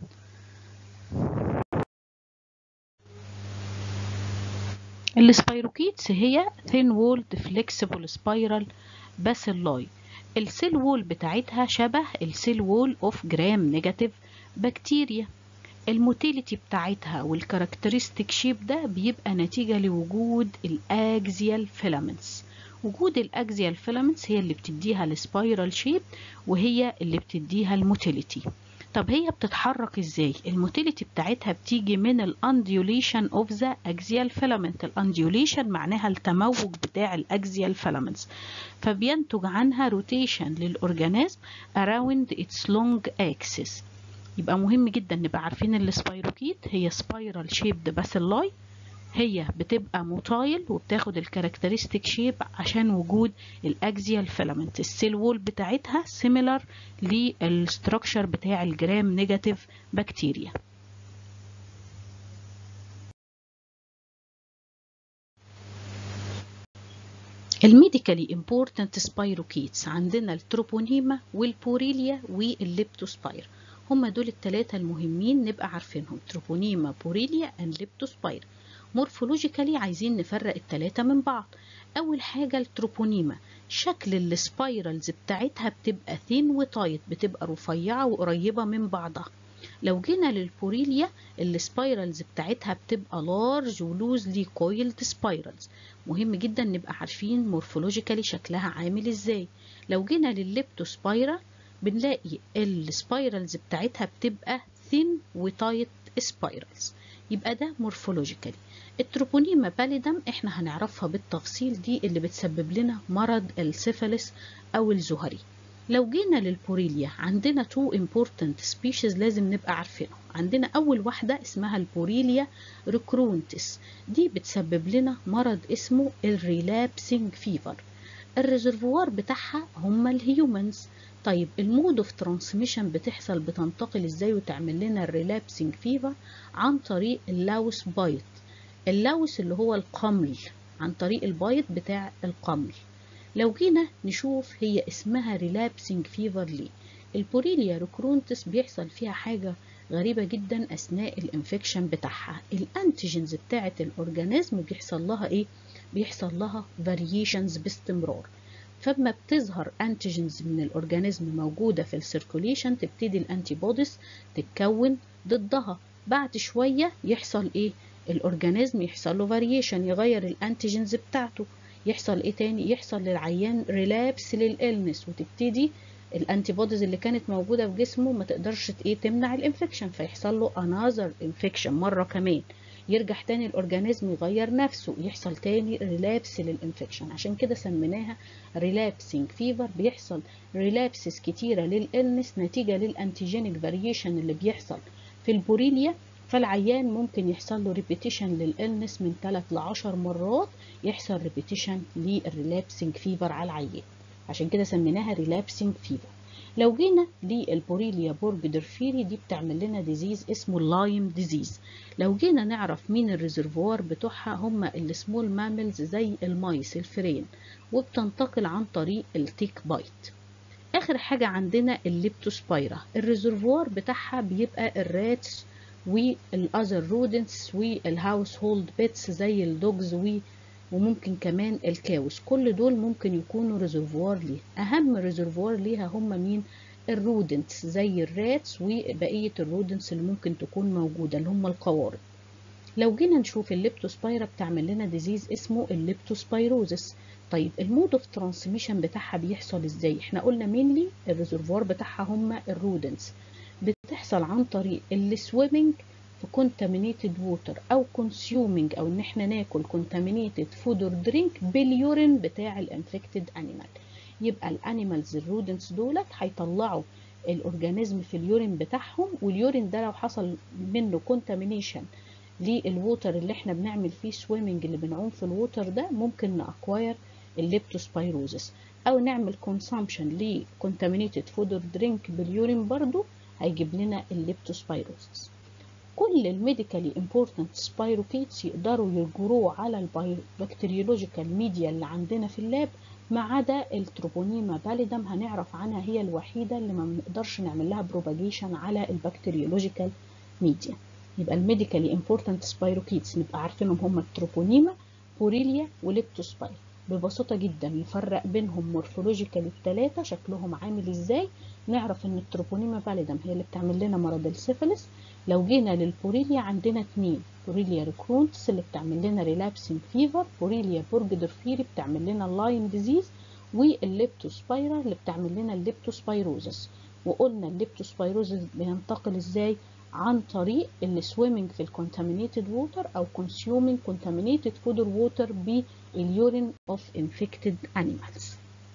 السبايروكيتس هي thin walled flexible spiral bacilli السيل وول بتاعتها شبه السيل وول اوف جرام نيجاتيف بكتيريا الموتيليتي بتاعتها والكاركترستيك شيب ده بيبقى نتيجة لوجود الاكزيال فيلامنتس وجود الاكزيال فيلامنتس هي اللي بتديها السبايرال شيب وهي اللي بتديها الموتيليتي طب هي بتتحرك ازاي الموتيليتي بتاعتها بتيجي من الانديوليشن اوف ذا اكزيال فيلامنت الانديوليشن معناها التموج بتاع الاكزيال فيلامنتس فبينتج عنها روتيشن للاورجانيزم around its long axis يبقى مهم جدا نبقى عارفين السبايروكيت هي سبايرال شيبد باسيلاي هي بتبقى موتايل وبتاخد الكاركترستيك شيب عشان وجود الاكزيال فيلامنت السيل وول بتاعتها سيميلر للستراكشر بتاع الجرام نيجاتيف بكتيريا الميديكالي امبورتنت سبايروكيتس عندنا التروبونيما والبوريليا والليبتوسباير هما دول الثلاثة المهمين نبقى عارفينهم تروبونيما بوريليا اند ليبتوسباير مورفولوجيكالي عايزين نفرق التلاتة من بعض أول حاجة التروبونيما شكل السبايرالز بتاعتها بتبقى ثين وتايت بتبقى رفيعة وقريبة من بعضها لو جينا للبوريليا السبايرالز بتاعتها بتبقى لارج ولوزلي كويلد سبايرالز مهم جدا نبقى عارفين مورفولوجيكالي شكلها عامل ازاي لو جينا للليبتوسبايرال بنلاقي السبايرالز بتاعتها بتبقى ثين وتايت سبايرالز يبقى ده مورفولوجيكالي التروبونيما باليدم احنا هنعرفها بالتفصيل دي اللي بتسبب لنا مرض السيفلس او الزهري لو جينا للبوريليا عندنا تو important species لازم نبقى عارفينهم عندنا اول واحدة اسمها البوريليا ريكرونتس دي بتسبب لنا مرض اسمه الريلابسنج فيفر الريزرفوار بتاعها هم الهيومنز طيب المود اوف ترانسميشن بتحصل بتنتقل ازاي وتعمل لنا الريلابسنج فيفر عن طريق اللاوس بايت اللاوس اللي هو القمل عن طريق البايت بتاع القمل لو جينا نشوف هي اسمها ريلابسنج فيفر ليه البوريليا ريكرونتس بيحصل فيها حاجة غريبة جدا أثناء الانفكشن بتاعها الانتيجنز بتاعة الأورجانيزم بيحصل لها إيه؟ بيحصل لها فاريشنز باستمرار فلما بتظهر انتيجنز من الأورجانيزم موجودة في السيركوليشن تبتدي الانتي بوديز تتكون ضدها بعد شوية يحصل إيه؟ الأورجانيزم يحصل له فاريشن يغير الانتيجنز بتاعته يحصل إيه تاني؟ يحصل للعيان ريلابس للإلنس وتبتدي الانتي بوديز اللي كانت موجوده في جسمه ما تقدرش ايه تمنع الانفكشن فيحصل له انذر انفكشن مره كمان يرجع تاني الاورجانيزم يغير نفسه يحصل تاني ريلابس للانفكشن عشان كده سميناها ريلابسنج فيفر بيحصل ريلابسز كتيره للالنس نتيجه للانتيجينيك فاريشن اللي بيحصل في البوريليا فالعيان ممكن يحصل له ريبيتيشن للالنس من 3 ل 10 مرات يحصل ريبيتيشن للريلابسنج فيفر على العيان عشان كده سميناها ريلابسنج فيفر لو جينا للبوريليا بورجدرفيري دي بتعمل لنا ديزيز اسمه اللايم ديزيز لو جينا نعرف مين الريزرفوار بتوعها هم السمول ماملز زي المايس الفرين وبتنتقل عن طريق التيك بايت اخر حاجة عندنا الليبتوسبايرا الريزرفوار بتاعها بيبقى الراتس والاذر رودنتس والهاوس هولد بيتس زي الدوجز و وممكن كمان الكاوس كل دول ممكن يكونوا ريزرفوار ليها اهم ريزرفوار ليها هم مين الرودنتس زي الراتس وبقيه الرودنتس اللي ممكن تكون موجوده اللي هم القوارض لو جينا نشوف الليبتوسبايرا بتعمل لنا ديزيز اسمه الليبتوسبايروزس طيب المود اوف ترانسميشن بتاعها بيحصل ازاي احنا قلنا مينلي الريزرفوار بتاعها هم الرودنتس بتحصل عن طريق السويمنج في contaminated water او consuming او ان احنا ناكل contaminated food or drink باليورين بتاع الانفكتد انيمال يبقى الانيمالز الرودنتس دولت هيطلعوا الاورجانيزم في اليورين بتاعهم واليورين ده لو حصل منه contamination للووتر اللي احنا بنعمل فيه سويمنج اللي بنعوم في الووتر ده ممكن نأكواير الليبتوسبايروزس او نعمل consumption ل contaminated food or drink باليورين برضو هيجيب لنا الليبتوسبايروزس كل الميديكالي امبورتنت سبايروكيتس يقدروا يجروه على البكتيريولوجيكال ميديا اللي عندنا في اللاب ما عدا التروبونيما باليدم هنعرف عنها هي الوحيده اللي ما بنقدرش نعمل لها بروباجيشن على البكتيريولوجيكال ميديا يبقى الميديكالي امبورتنت سبايروكيتس نبقى عارفينهم هم التروبونيما بوريليا وليبتوسباير ببساطة جدا نفرق بينهم مورفولوجيكال الثلاثة شكلهم عامل ازاي نعرف ان التروبونيما باليدم هي اللي بتعمل لنا مرض السيفلس لو جينا للبوريليا عندنا اتنين بوريليا ريكرونتس اللي بتعمل لنا ريلابسنج فيفر بوريليا بورجدرفيري بتعمل لنا اللايم ديزيز والليبتوسبايرا اللي بتعمل لنا الليبتوسبايروزس وقلنا الليبتوسبايروزس بينتقل ازاي عن طريق السويمنج في الكونتامينيتد ووتر او consuming contaminated food or water باليورين of infected animals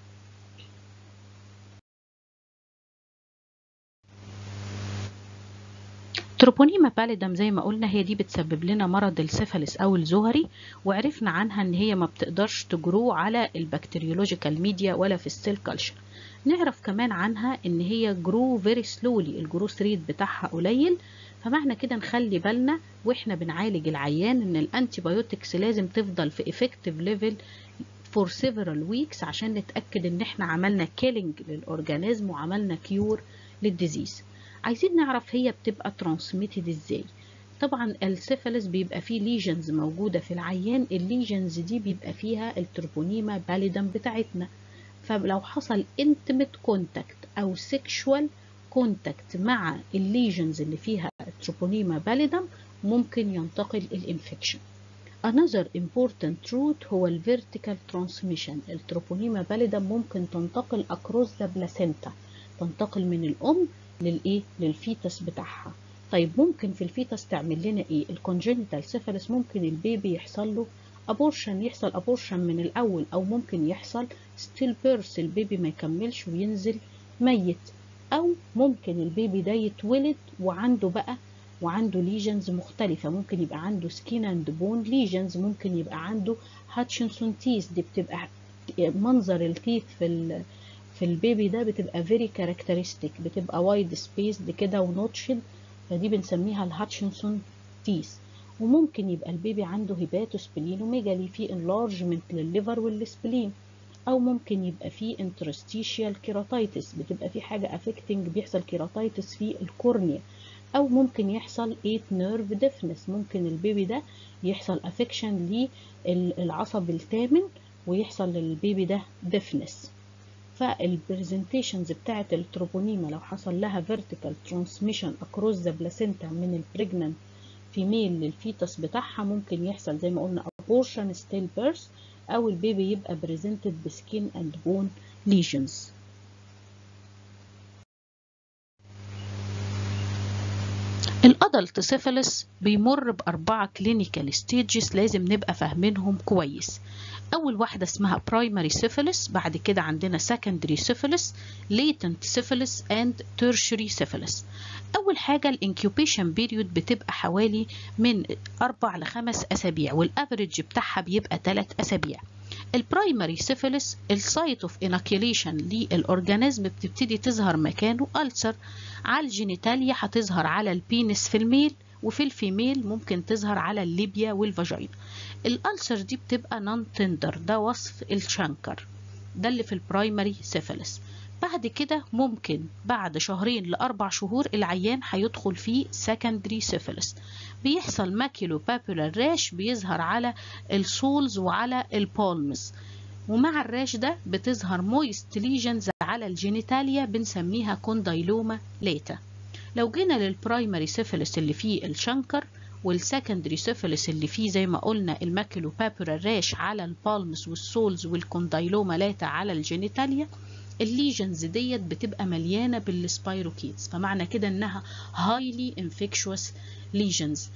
تروبونيما باليدم زي ما قلنا هي دي بتسبب لنا مرض السيفلس او الزهري وعرفنا عنها ان هي ما بتقدرش تجرو على البكتيريولوجيكال ميديا ولا في السيل كلشر نعرف كمان عنها ان هي جرو فيري سلولي الجروث ريت بتاعها قليل فمعنى كده نخلي بالنا واحنا بنعالج العيان ان الانتي بايوتكس لازم تفضل في افكتيف ليفل فور سيفرال ويكس عشان نتاكد ان احنا عملنا كيلينج للاورجانيزم وعملنا كيور للديزيز عايزين نعرف هي بتبقى ترانسميتد ازاي طبعا السيفلس بيبقى فيه ليجنز موجودة في العيان الليجنز دي بيبقى فيها التروبونيما باليدم بتاعتنا فلو حصل انتمت كونتاكت او سيكشوال كونتاكت مع الليجنز اللي فيها التروبونيما باليدم ممكن ينتقل الانفكشن Another important route هو ال vertical transmission التروبونيما باليدم ممكن تنتقل across the placenta تنتقل من الأم للإيه؟ للفيتس بتاعها طيب ممكن في الفيتس تعمل لنا إيه؟ الكونجنتال سيفلس ممكن البيبي يحصل له ابورشن يحصل ابورشن من الأول أو ممكن يحصل ستيل بيرث البيبي ما يكملش وينزل ميت أو ممكن البيبي ده يتولد وعنده بقى وعنده ليجنز مختلفة ممكن يبقى عنده سكين اند بون ليجنز ممكن يبقى عنده هاتشنسون تيس دي بتبقى منظر التيث في ال في البيبي ده بتبقى فيري كاركترستيك بتبقى وايد سبيسد كده ونوتشد فدي بنسميها الهاتشنسون تيث وممكن يبقى البيبي عنده هيباتوسبلينوميجالي في انلارجمنت للليفر والسبلين او ممكن يبقى فيه انترستيشيال كيراتايتس بتبقى في حاجه افكتنج بيحصل كيراتايتس في الكورنيا او ممكن يحصل 8 نيرف ديفنس ممكن البيبي ده يحصل افكشن للعصب الثامن ويحصل للبيبي ده ديفنس فالبرزنتيشنز بتاعه التروبونيما لو حصل لها فيرتيكال ترانسميشن اكروس ذا بلاسينتا من البريجنانت فيميل للفيتس بتاعها ممكن يحصل زي ما قلنا abortion still birth او البيبي يبقى presented بسكين اند بون ليجنز الادلت سيفلس بيمر باربعه كلينيكال ستيجز لازم نبقى فاهمينهم كويس اول واحده اسمها برايمري سيفلس بعد كده عندنا سكندري سيفلس ليتنت سيفلس اند تيرشري سيفلس اول حاجه الانكيوبيشن بيريود بتبقى حوالي من اربع لخمس اسابيع والافريج بتاعها بيبقى ثلاث اسابيع البرايمري سيفلس السايت اوف اناكيليشن للاورجانيزم بتبتدي تظهر مكانه ألسر على الجينيتاليا هتظهر على البينس في الميل وفي الفيميل ممكن تظهر على الليبيا والفاجينا الألسر دي بتبقى نون تندر ده وصف الشنكر ده اللي في البرايمري سيفلس بعد كده ممكن بعد شهرين لأربع شهور العيان هيدخل في secondary syphilis بيحصل ماكيلو بابولار راش بيظهر على السولز وعلى البالمز ومع الراش ده بتظهر مويست ليجنز على الجينيتاليا بنسميها كوندايلوما ليتا لو جينا للبرايمري سيفلس اللي فيه الشنكر والسكندري سيفلس اللي فيه زي ما قلنا الماكيلو بابولار راش على البالمز والسولز والكوندايلوما لاتا على الجينيتاليا الليجنز ديت بتبقى مليانه بالسبايروكيتس فمعنى كده انها هايلي انفكشوس ليجنز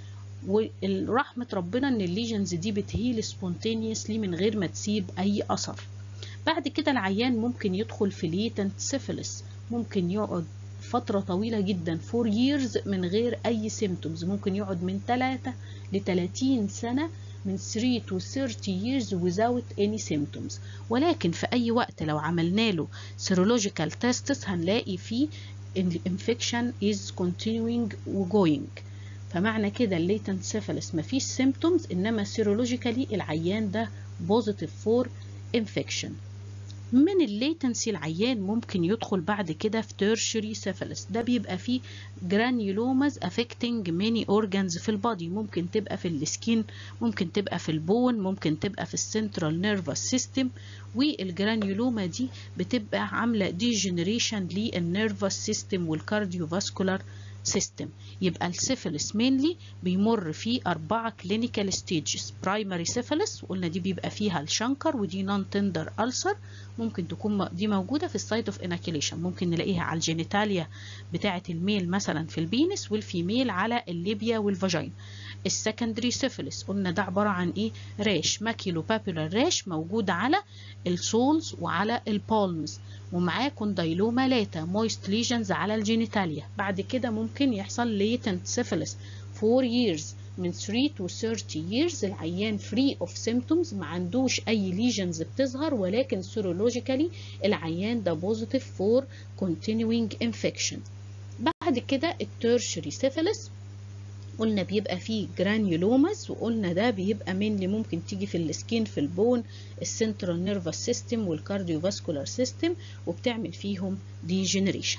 ورحمه ربنا ان الليجنز دي بتهيل سبونتينيوسلي من غير ما تسيب اي اثر بعد كده العيان ممكن يدخل في ليتنت سيفلس ممكن يقعد فترة طويلة جدا 4 years من غير أي symptoms ممكن يقعد من 3 ل 30 سنة من 3 to 30 years without any symptoms ولكن في أي وقت لو عملنا له serological tests هنلاقي فيه الانفكشن is continuing وgoing فمعنى كده الليتنت سيفلس مفيش symptoms إنما serologically العيان ده positive for infection من الليتنسي العيان ممكن يدخل بعد كده في تيرشري سيفلس ده بيبقى فيه جرانيولوماز affecting many organs في البادي ممكن تبقى في السكين ممكن تبقى في البون ممكن تبقى في السنترال نيرفس سيستم والجرانيولوما دي بتبقى عامله ديجنريشن للنيرفس سيستم والكارديوفاسكولار سيستم يبقى السيفلس مينلي بيمر في أربعة كلينيكال ستيجز برايمري سيفلس قلنا دي بيبقى فيها الشنكر ودي نون تندر ألسر ممكن تكون دي موجودة في السايت اوف اناكيليشن ممكن نلاقيها على الجينيتاليا بتاعة الميل مثلا في البينس والفيميل على الليبيا والفاجين السكندري سيفلس قلنا ده عبارة عن ايه راش ماكيلو بابولار راش موجود على السولز وعلى البالمز ومعاه كوندايلوما لاتا مويست ليجنز على الجينيتاليا بعد كده ممكن يحصل ليتنت سيفلس 4 years من 3 to 30 years العيان free of symptoms ما عندوش اي ليجنز بتظهر ولكن سيرولوجيكالي العيان ده positive for continuing infection بعد كده التيرشري سيفلس قلنا بيبقى فيه جرانيولوماز وقلنا ده بيبقى من اللي ممكن تيجي في السكين في البون السنترال نيرفس سيستم والكارديوفاسكولار سيستم وبتعمل فيهم ديجنريشن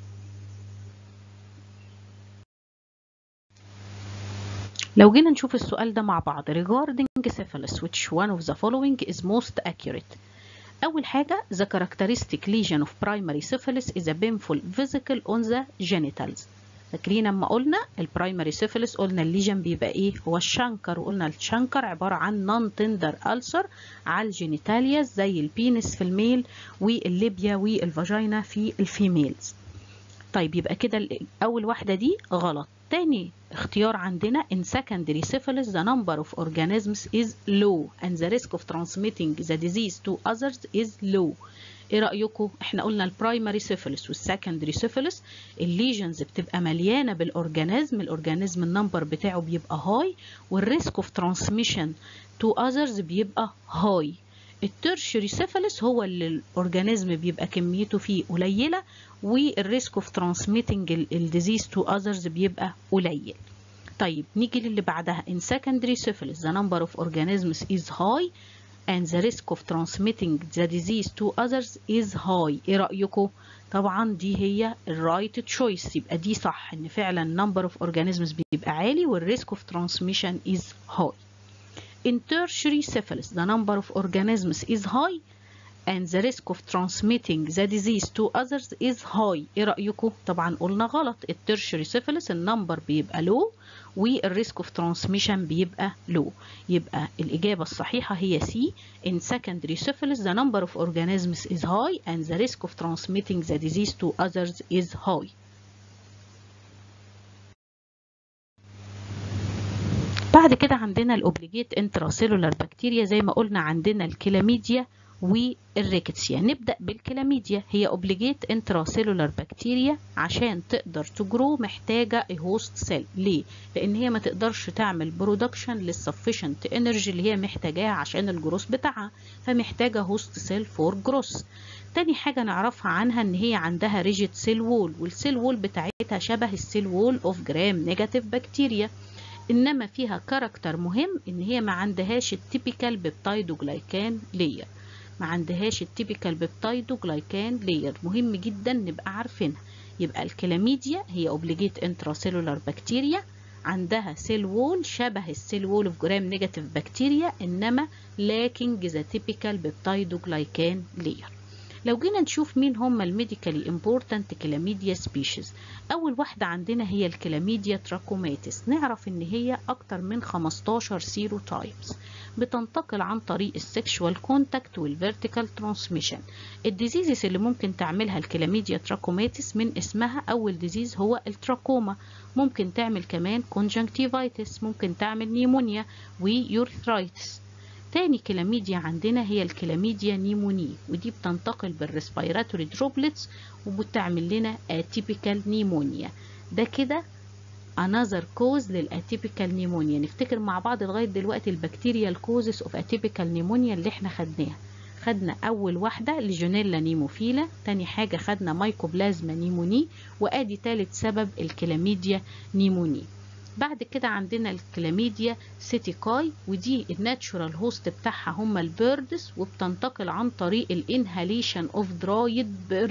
لو جينا نشوف السؤال ده مع بعض regarding syphilis which one of the following is most accurate أول حاجة the characteristic lesion of primary syphilis is a painful vesicle on the genitals فاكرين اما قلنا البرايمري سيفيلس قلنا الليجن بيبقى ايه هو الشنكر وقلنا الشنكر عباره عن نون تندر ألسر على الجينيتاليا زي البينس في الميل والليبيا والفاجينا في الفيميلز طيب يبقى كده اول واحده دي غلط تاني اختيار عندنا in secondary syphilis the number of organisms is low and the risk of transmitting the disease to others is low ايه رايكم احنا قلنا البرايمري سيفلس والسكندري سيفلس الليجنز بتبقى مليانه بالاورجانيزم الاورجانيزم النمبر بتاعه بيبقى هاي والريسك اوف ترانسميشن تو اذرز بيبقى هاي الترشري سيفاليس هو اللي الاورجانيزم بيبقى كميته فيه قليله والريسك اوف ترانسميتنج الديزيز تو اذرز بيبقى قليل طيب نيجي للي بعدها in secondary syphilis the number of organisms is high and the risk of transmitting the disease to others is high ايه رأيكم طبعا دي هي الرايت تشويس يبقى دي صح ان فعلا number of organisms بيبقى عالي والريسك of transmission is high in tertiary syphilis the number of organisms is high and the risk of transmitting the disease to others is high ايه رأيكم طبعا قلنا غلط الترشري syphilis النمبر بيبقى low والريسك اوف ترانسميشن بيبقى لو يبقى الإجابة الصحيحة هي C in secondary syphilis the number of organisms is high and the risk of transmitting the disease to others is high بعد كده عندنا الأوبليجيت انتراسيلولار بكتيريا زي ما قلنا عندنا الكلاميديا والريكتسيا نبدأ بالكلاميديا هي اوبليجيت انتراسيلولار بكتيريا عشان تقدر تجرو محتاجة هوست سيل ليه؟ لأن هي ما تقدرش تعمل برودكشن للسفشنت انرجي اللي هي محتاجاها عشان الجروس بتاعها فمحتاجة هوست سيل فور جروس تاني حاجة نعرفها عنها ان هي عندها ريجيت سيل وول والسيل وول بتاعتها شبه السيل وول اوف جرام نيجاتيف بكتيريا انما فيها كاركتر مهم ان هي ما عندهاش التيبيكال بيبتايدوجلايكان لير ما عندهاش التيبيكال بيبتايدوجلايكان لير مهم جدا نبقى عارفينها يبقى الكلاميديا هي اوبليجيت انتراسيلولار بكتيريا عندها سيل وول شبه السيل وول اوف جرام نيجاتيف بكتيريا انما لاكينج ذا تيبيكال بيبتايدوجلايكان لير لو جينا نشوف مين هم الميديكالي امبورتنت كلاميديا سبيشيز اول واحده عندنا هي الكلاميديا تراكوماتيس نعرف ان هي اكتر من 15 سيرو تايبس بتنتقل عن طريق السكشوال كونتاكت والفيرتيكال ترانسميشن الديزيزز اللي ممكن تعملها الكلاميديا تراكوماتيس من اسمها اول ديزيز هو التراكوما ممكن تعمل كمان كونجنكتيفايتس ممكن تعمل نيمونيا ويورثرايتس تاني كلاميديا عندنا هي الكلاميديا نيموني ودي بتنتقل بالريسبيراتوري دروبلتس وبتعمل لنا اتيبيكال نيمونيا ده كده another cause للاتيبيكال نيمونيا نفتكر مع بعض لغايه دلوقتي البكتيريا الكوزس اوف اتيبيكال نيمونيا اللي احنا خدناها خدنا اول واحده ليجونيلا نيموفيلا تاني حاجه خدنا مايكوبلازما نيموني وادي تالت سبب الكلاميديا نيموني بعد كده عندنا الكلاميديا سيتيكاي ودي الناتشورال هوست بتاعها هم البيردز وبتنتقل عن طريق الانهاليشن اوف درايد بيرد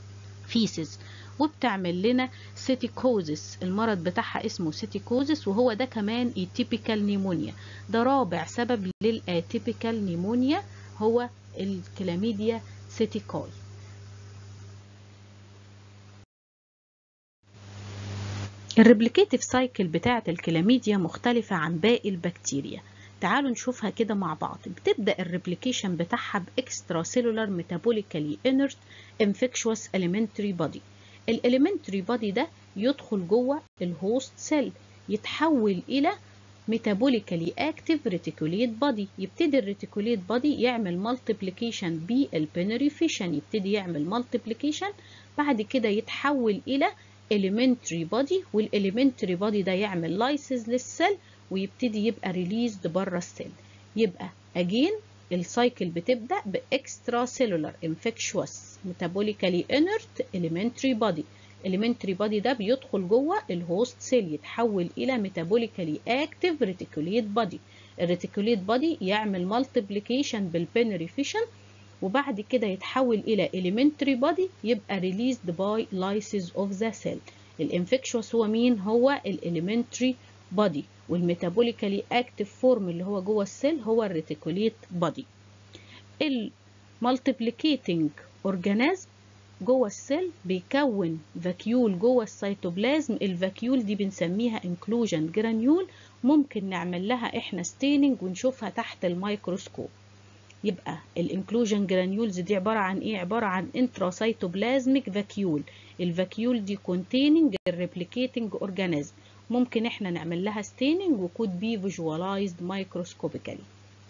فيسز وبتعمل لنا سيتيكوزس المرض بتاعها اسمه سيتيكوزس وهو ده كمان التيبيكال نيمونيا ده رابع سبب للاتيبيكال نيمونيا هو الكلاميديا سيتيكاي الريبليكيتيف سايكل بتاعة الكلاميديا مختلفة عن باقي البكتيريا تعالوا نشوفها كده مع بعض بتبدأ الريبليكيشن بتاعها باكسترا سيلولار ميتابوليكالي انرت انفكشوس elementary body الاليمنتري بادي ده يدخل جوه الهوست سيل يتحول الى ميتابوليكالي اكتيف ريتيكوليت بادي يبتدي الريتيكوليت بادي يعمل مالتيبليكيشن بالبينريفيشن يبتدي يعمل مالتيبليكيشن بعد كده يتحول الى elementary body والelementary body ده يعمل لايسز للسيل ويبتدي يبقى ريليزد بره السيل يبقى again السايكل بتبدأ باكسترا سيلولار انفكشوس ميتابوليكالي انرت elementary body elementary body ده بيدخل جوه الهوست سيل يتحول الى ميتابوليكالي اكتيف ريتيكوليت بادي الريتيكوليت بادي يعمل مالتيبليكيشن بالبينريفيشن وبعد كده يتحول الى elementary body يبقى released by lysis of the cell الانفكشوس هو مين هو الاليمنتري بادي والميتابوليكالي اكتيف فورم اللي هو جوه السيل هو الريتيكوليت بادي المالتيبليكيتنج اورجانيزم جوه السيل بيكون فاكيول جوه السيتوبلازم الفاكيول دي بنسميها انكلوجن جرانيول ممكن نعمل لها احنا ستيننج ونشوفها تحت الميكروسكوب يبقى الانكلوجن جرانيولز دي عباره عن ايه عباره عن انتراسيتوبلازميك فاكيول الفاكيول دي containing الريبليكيتنج اورجانيزم ممكن احنا نعمل لها ستيننج وكود بي فيجواليزد مايكروسكوبيكالي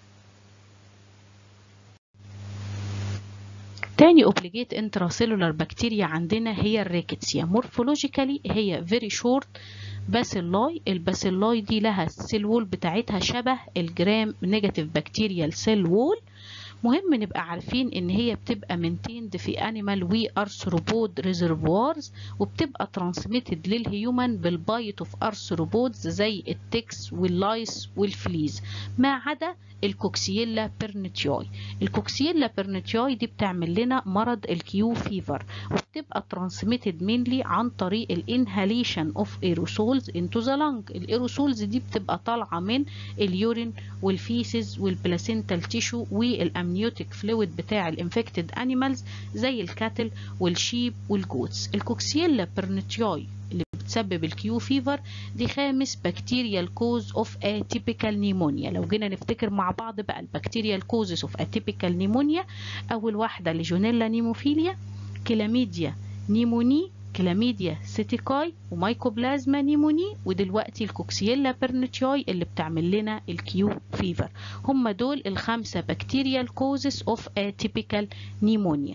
تاني اوبليجيت انتراسيلولار بكتيريا عندنا هي الريكتسيا مورفولوجيكالي هي فيري شورت باسيلاي الباسيلاي دي لها السيل وول بتاعتها شبه الجرام نيجاتيف بكتيريال سيل وول مهم نبقى عارفين ان هي بتبقى منتيند في انيمال وي ارثروبود ريزرفوارز وبتبقى ترانسميتد للهيومن بالبايت اوف ارثروبودز زي التكس واللايس والفليز ما عدا الكوكسيلا بيرنيتيوي الكوكسيلا بيرنيتيوي دي بتعمل لنا مرض الكيو فيفر وبتبقى ترانسميتد مينلي عن طريق الانهاليشن اوف ايروسولز انتو ذا لنج الايروسولز دي بتبقى طالعه من اليورين والفيسز والبلاسينتال تيشو والامنيوتيك فلويد بتاع الانفكتد انيمالز زي الكاتل والشيب والجوتس الكوكسيلا بيرنيتيوي اللي بتسبب الكيو فيفر دي خامس بكتيريال كوز اوف اتيبيكال نيمونيا لو جينا نفتكر مع بعض بقى البكتيريال كوزز اوف اتيبيكال نيمونيا اول واحده ليجونيلا نيموفيليا كلاميديا نيموني كلاميديا سيتيكاي ومايكوبلازما نيموني ودلوقتي الكوكسيلا بيرنيتيوي اللي بتعمل لنا الكيو فيفر هم دول الخمسه بكتيريال كوزز اوف اتيبيكال نيمونيا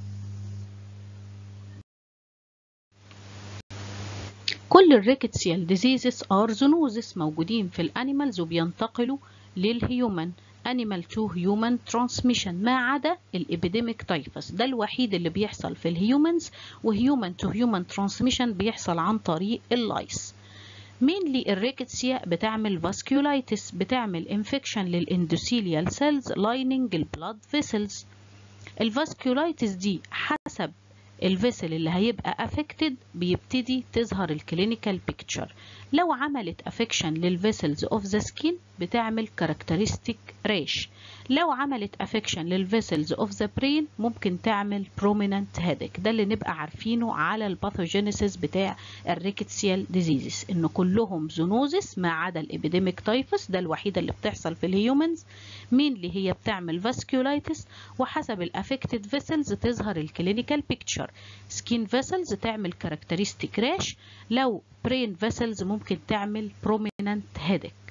كل الريكتسيال ديزيزز ار زونوزس موجودين في الانيمالز وبينتقلوا للهيومن animal to human transmission ما عدا الابيديميك تايفس ده الوحيد اللي بيحصل في الهيومنز وهيومن تو هيومن ترانسميشن بيحصل عن طريق اللايس mainly الريكتسيا بتعمل فاسكولايتس بتعمل انفكشن للاندوثيليال سيلز لايننج البلاد فيسلز الفاسكولايتس دي حسب الفيسل اللي هيبقى افكتد بيبتدي تظهر الكلينيكال بيكتشر لو عملت افكشن للفيسلز اوف ذا سكين بتعمل كاركترستيك ريش لو عملت افكشن للفيسلز اوف ذا برين ممكن تعمل بروميننت هيدك ده اللي نبقى عارفينه على الباثوجينيسيس بتاع الريكتسيال ديزيزز ان كلهم زونوزس ما عدا الابيديميك تايفس ده الوحيده اللي بتحصل في الهيومنز مين اللي هي بتعمل فاسكولايتس وحسب الافكتد فيسلز تظهر الكلينيكال بيكتشر سكين فيسلز تعمل كاركترستيك راش لو برين فيسلز ممكن تعمل بروميننت هيدك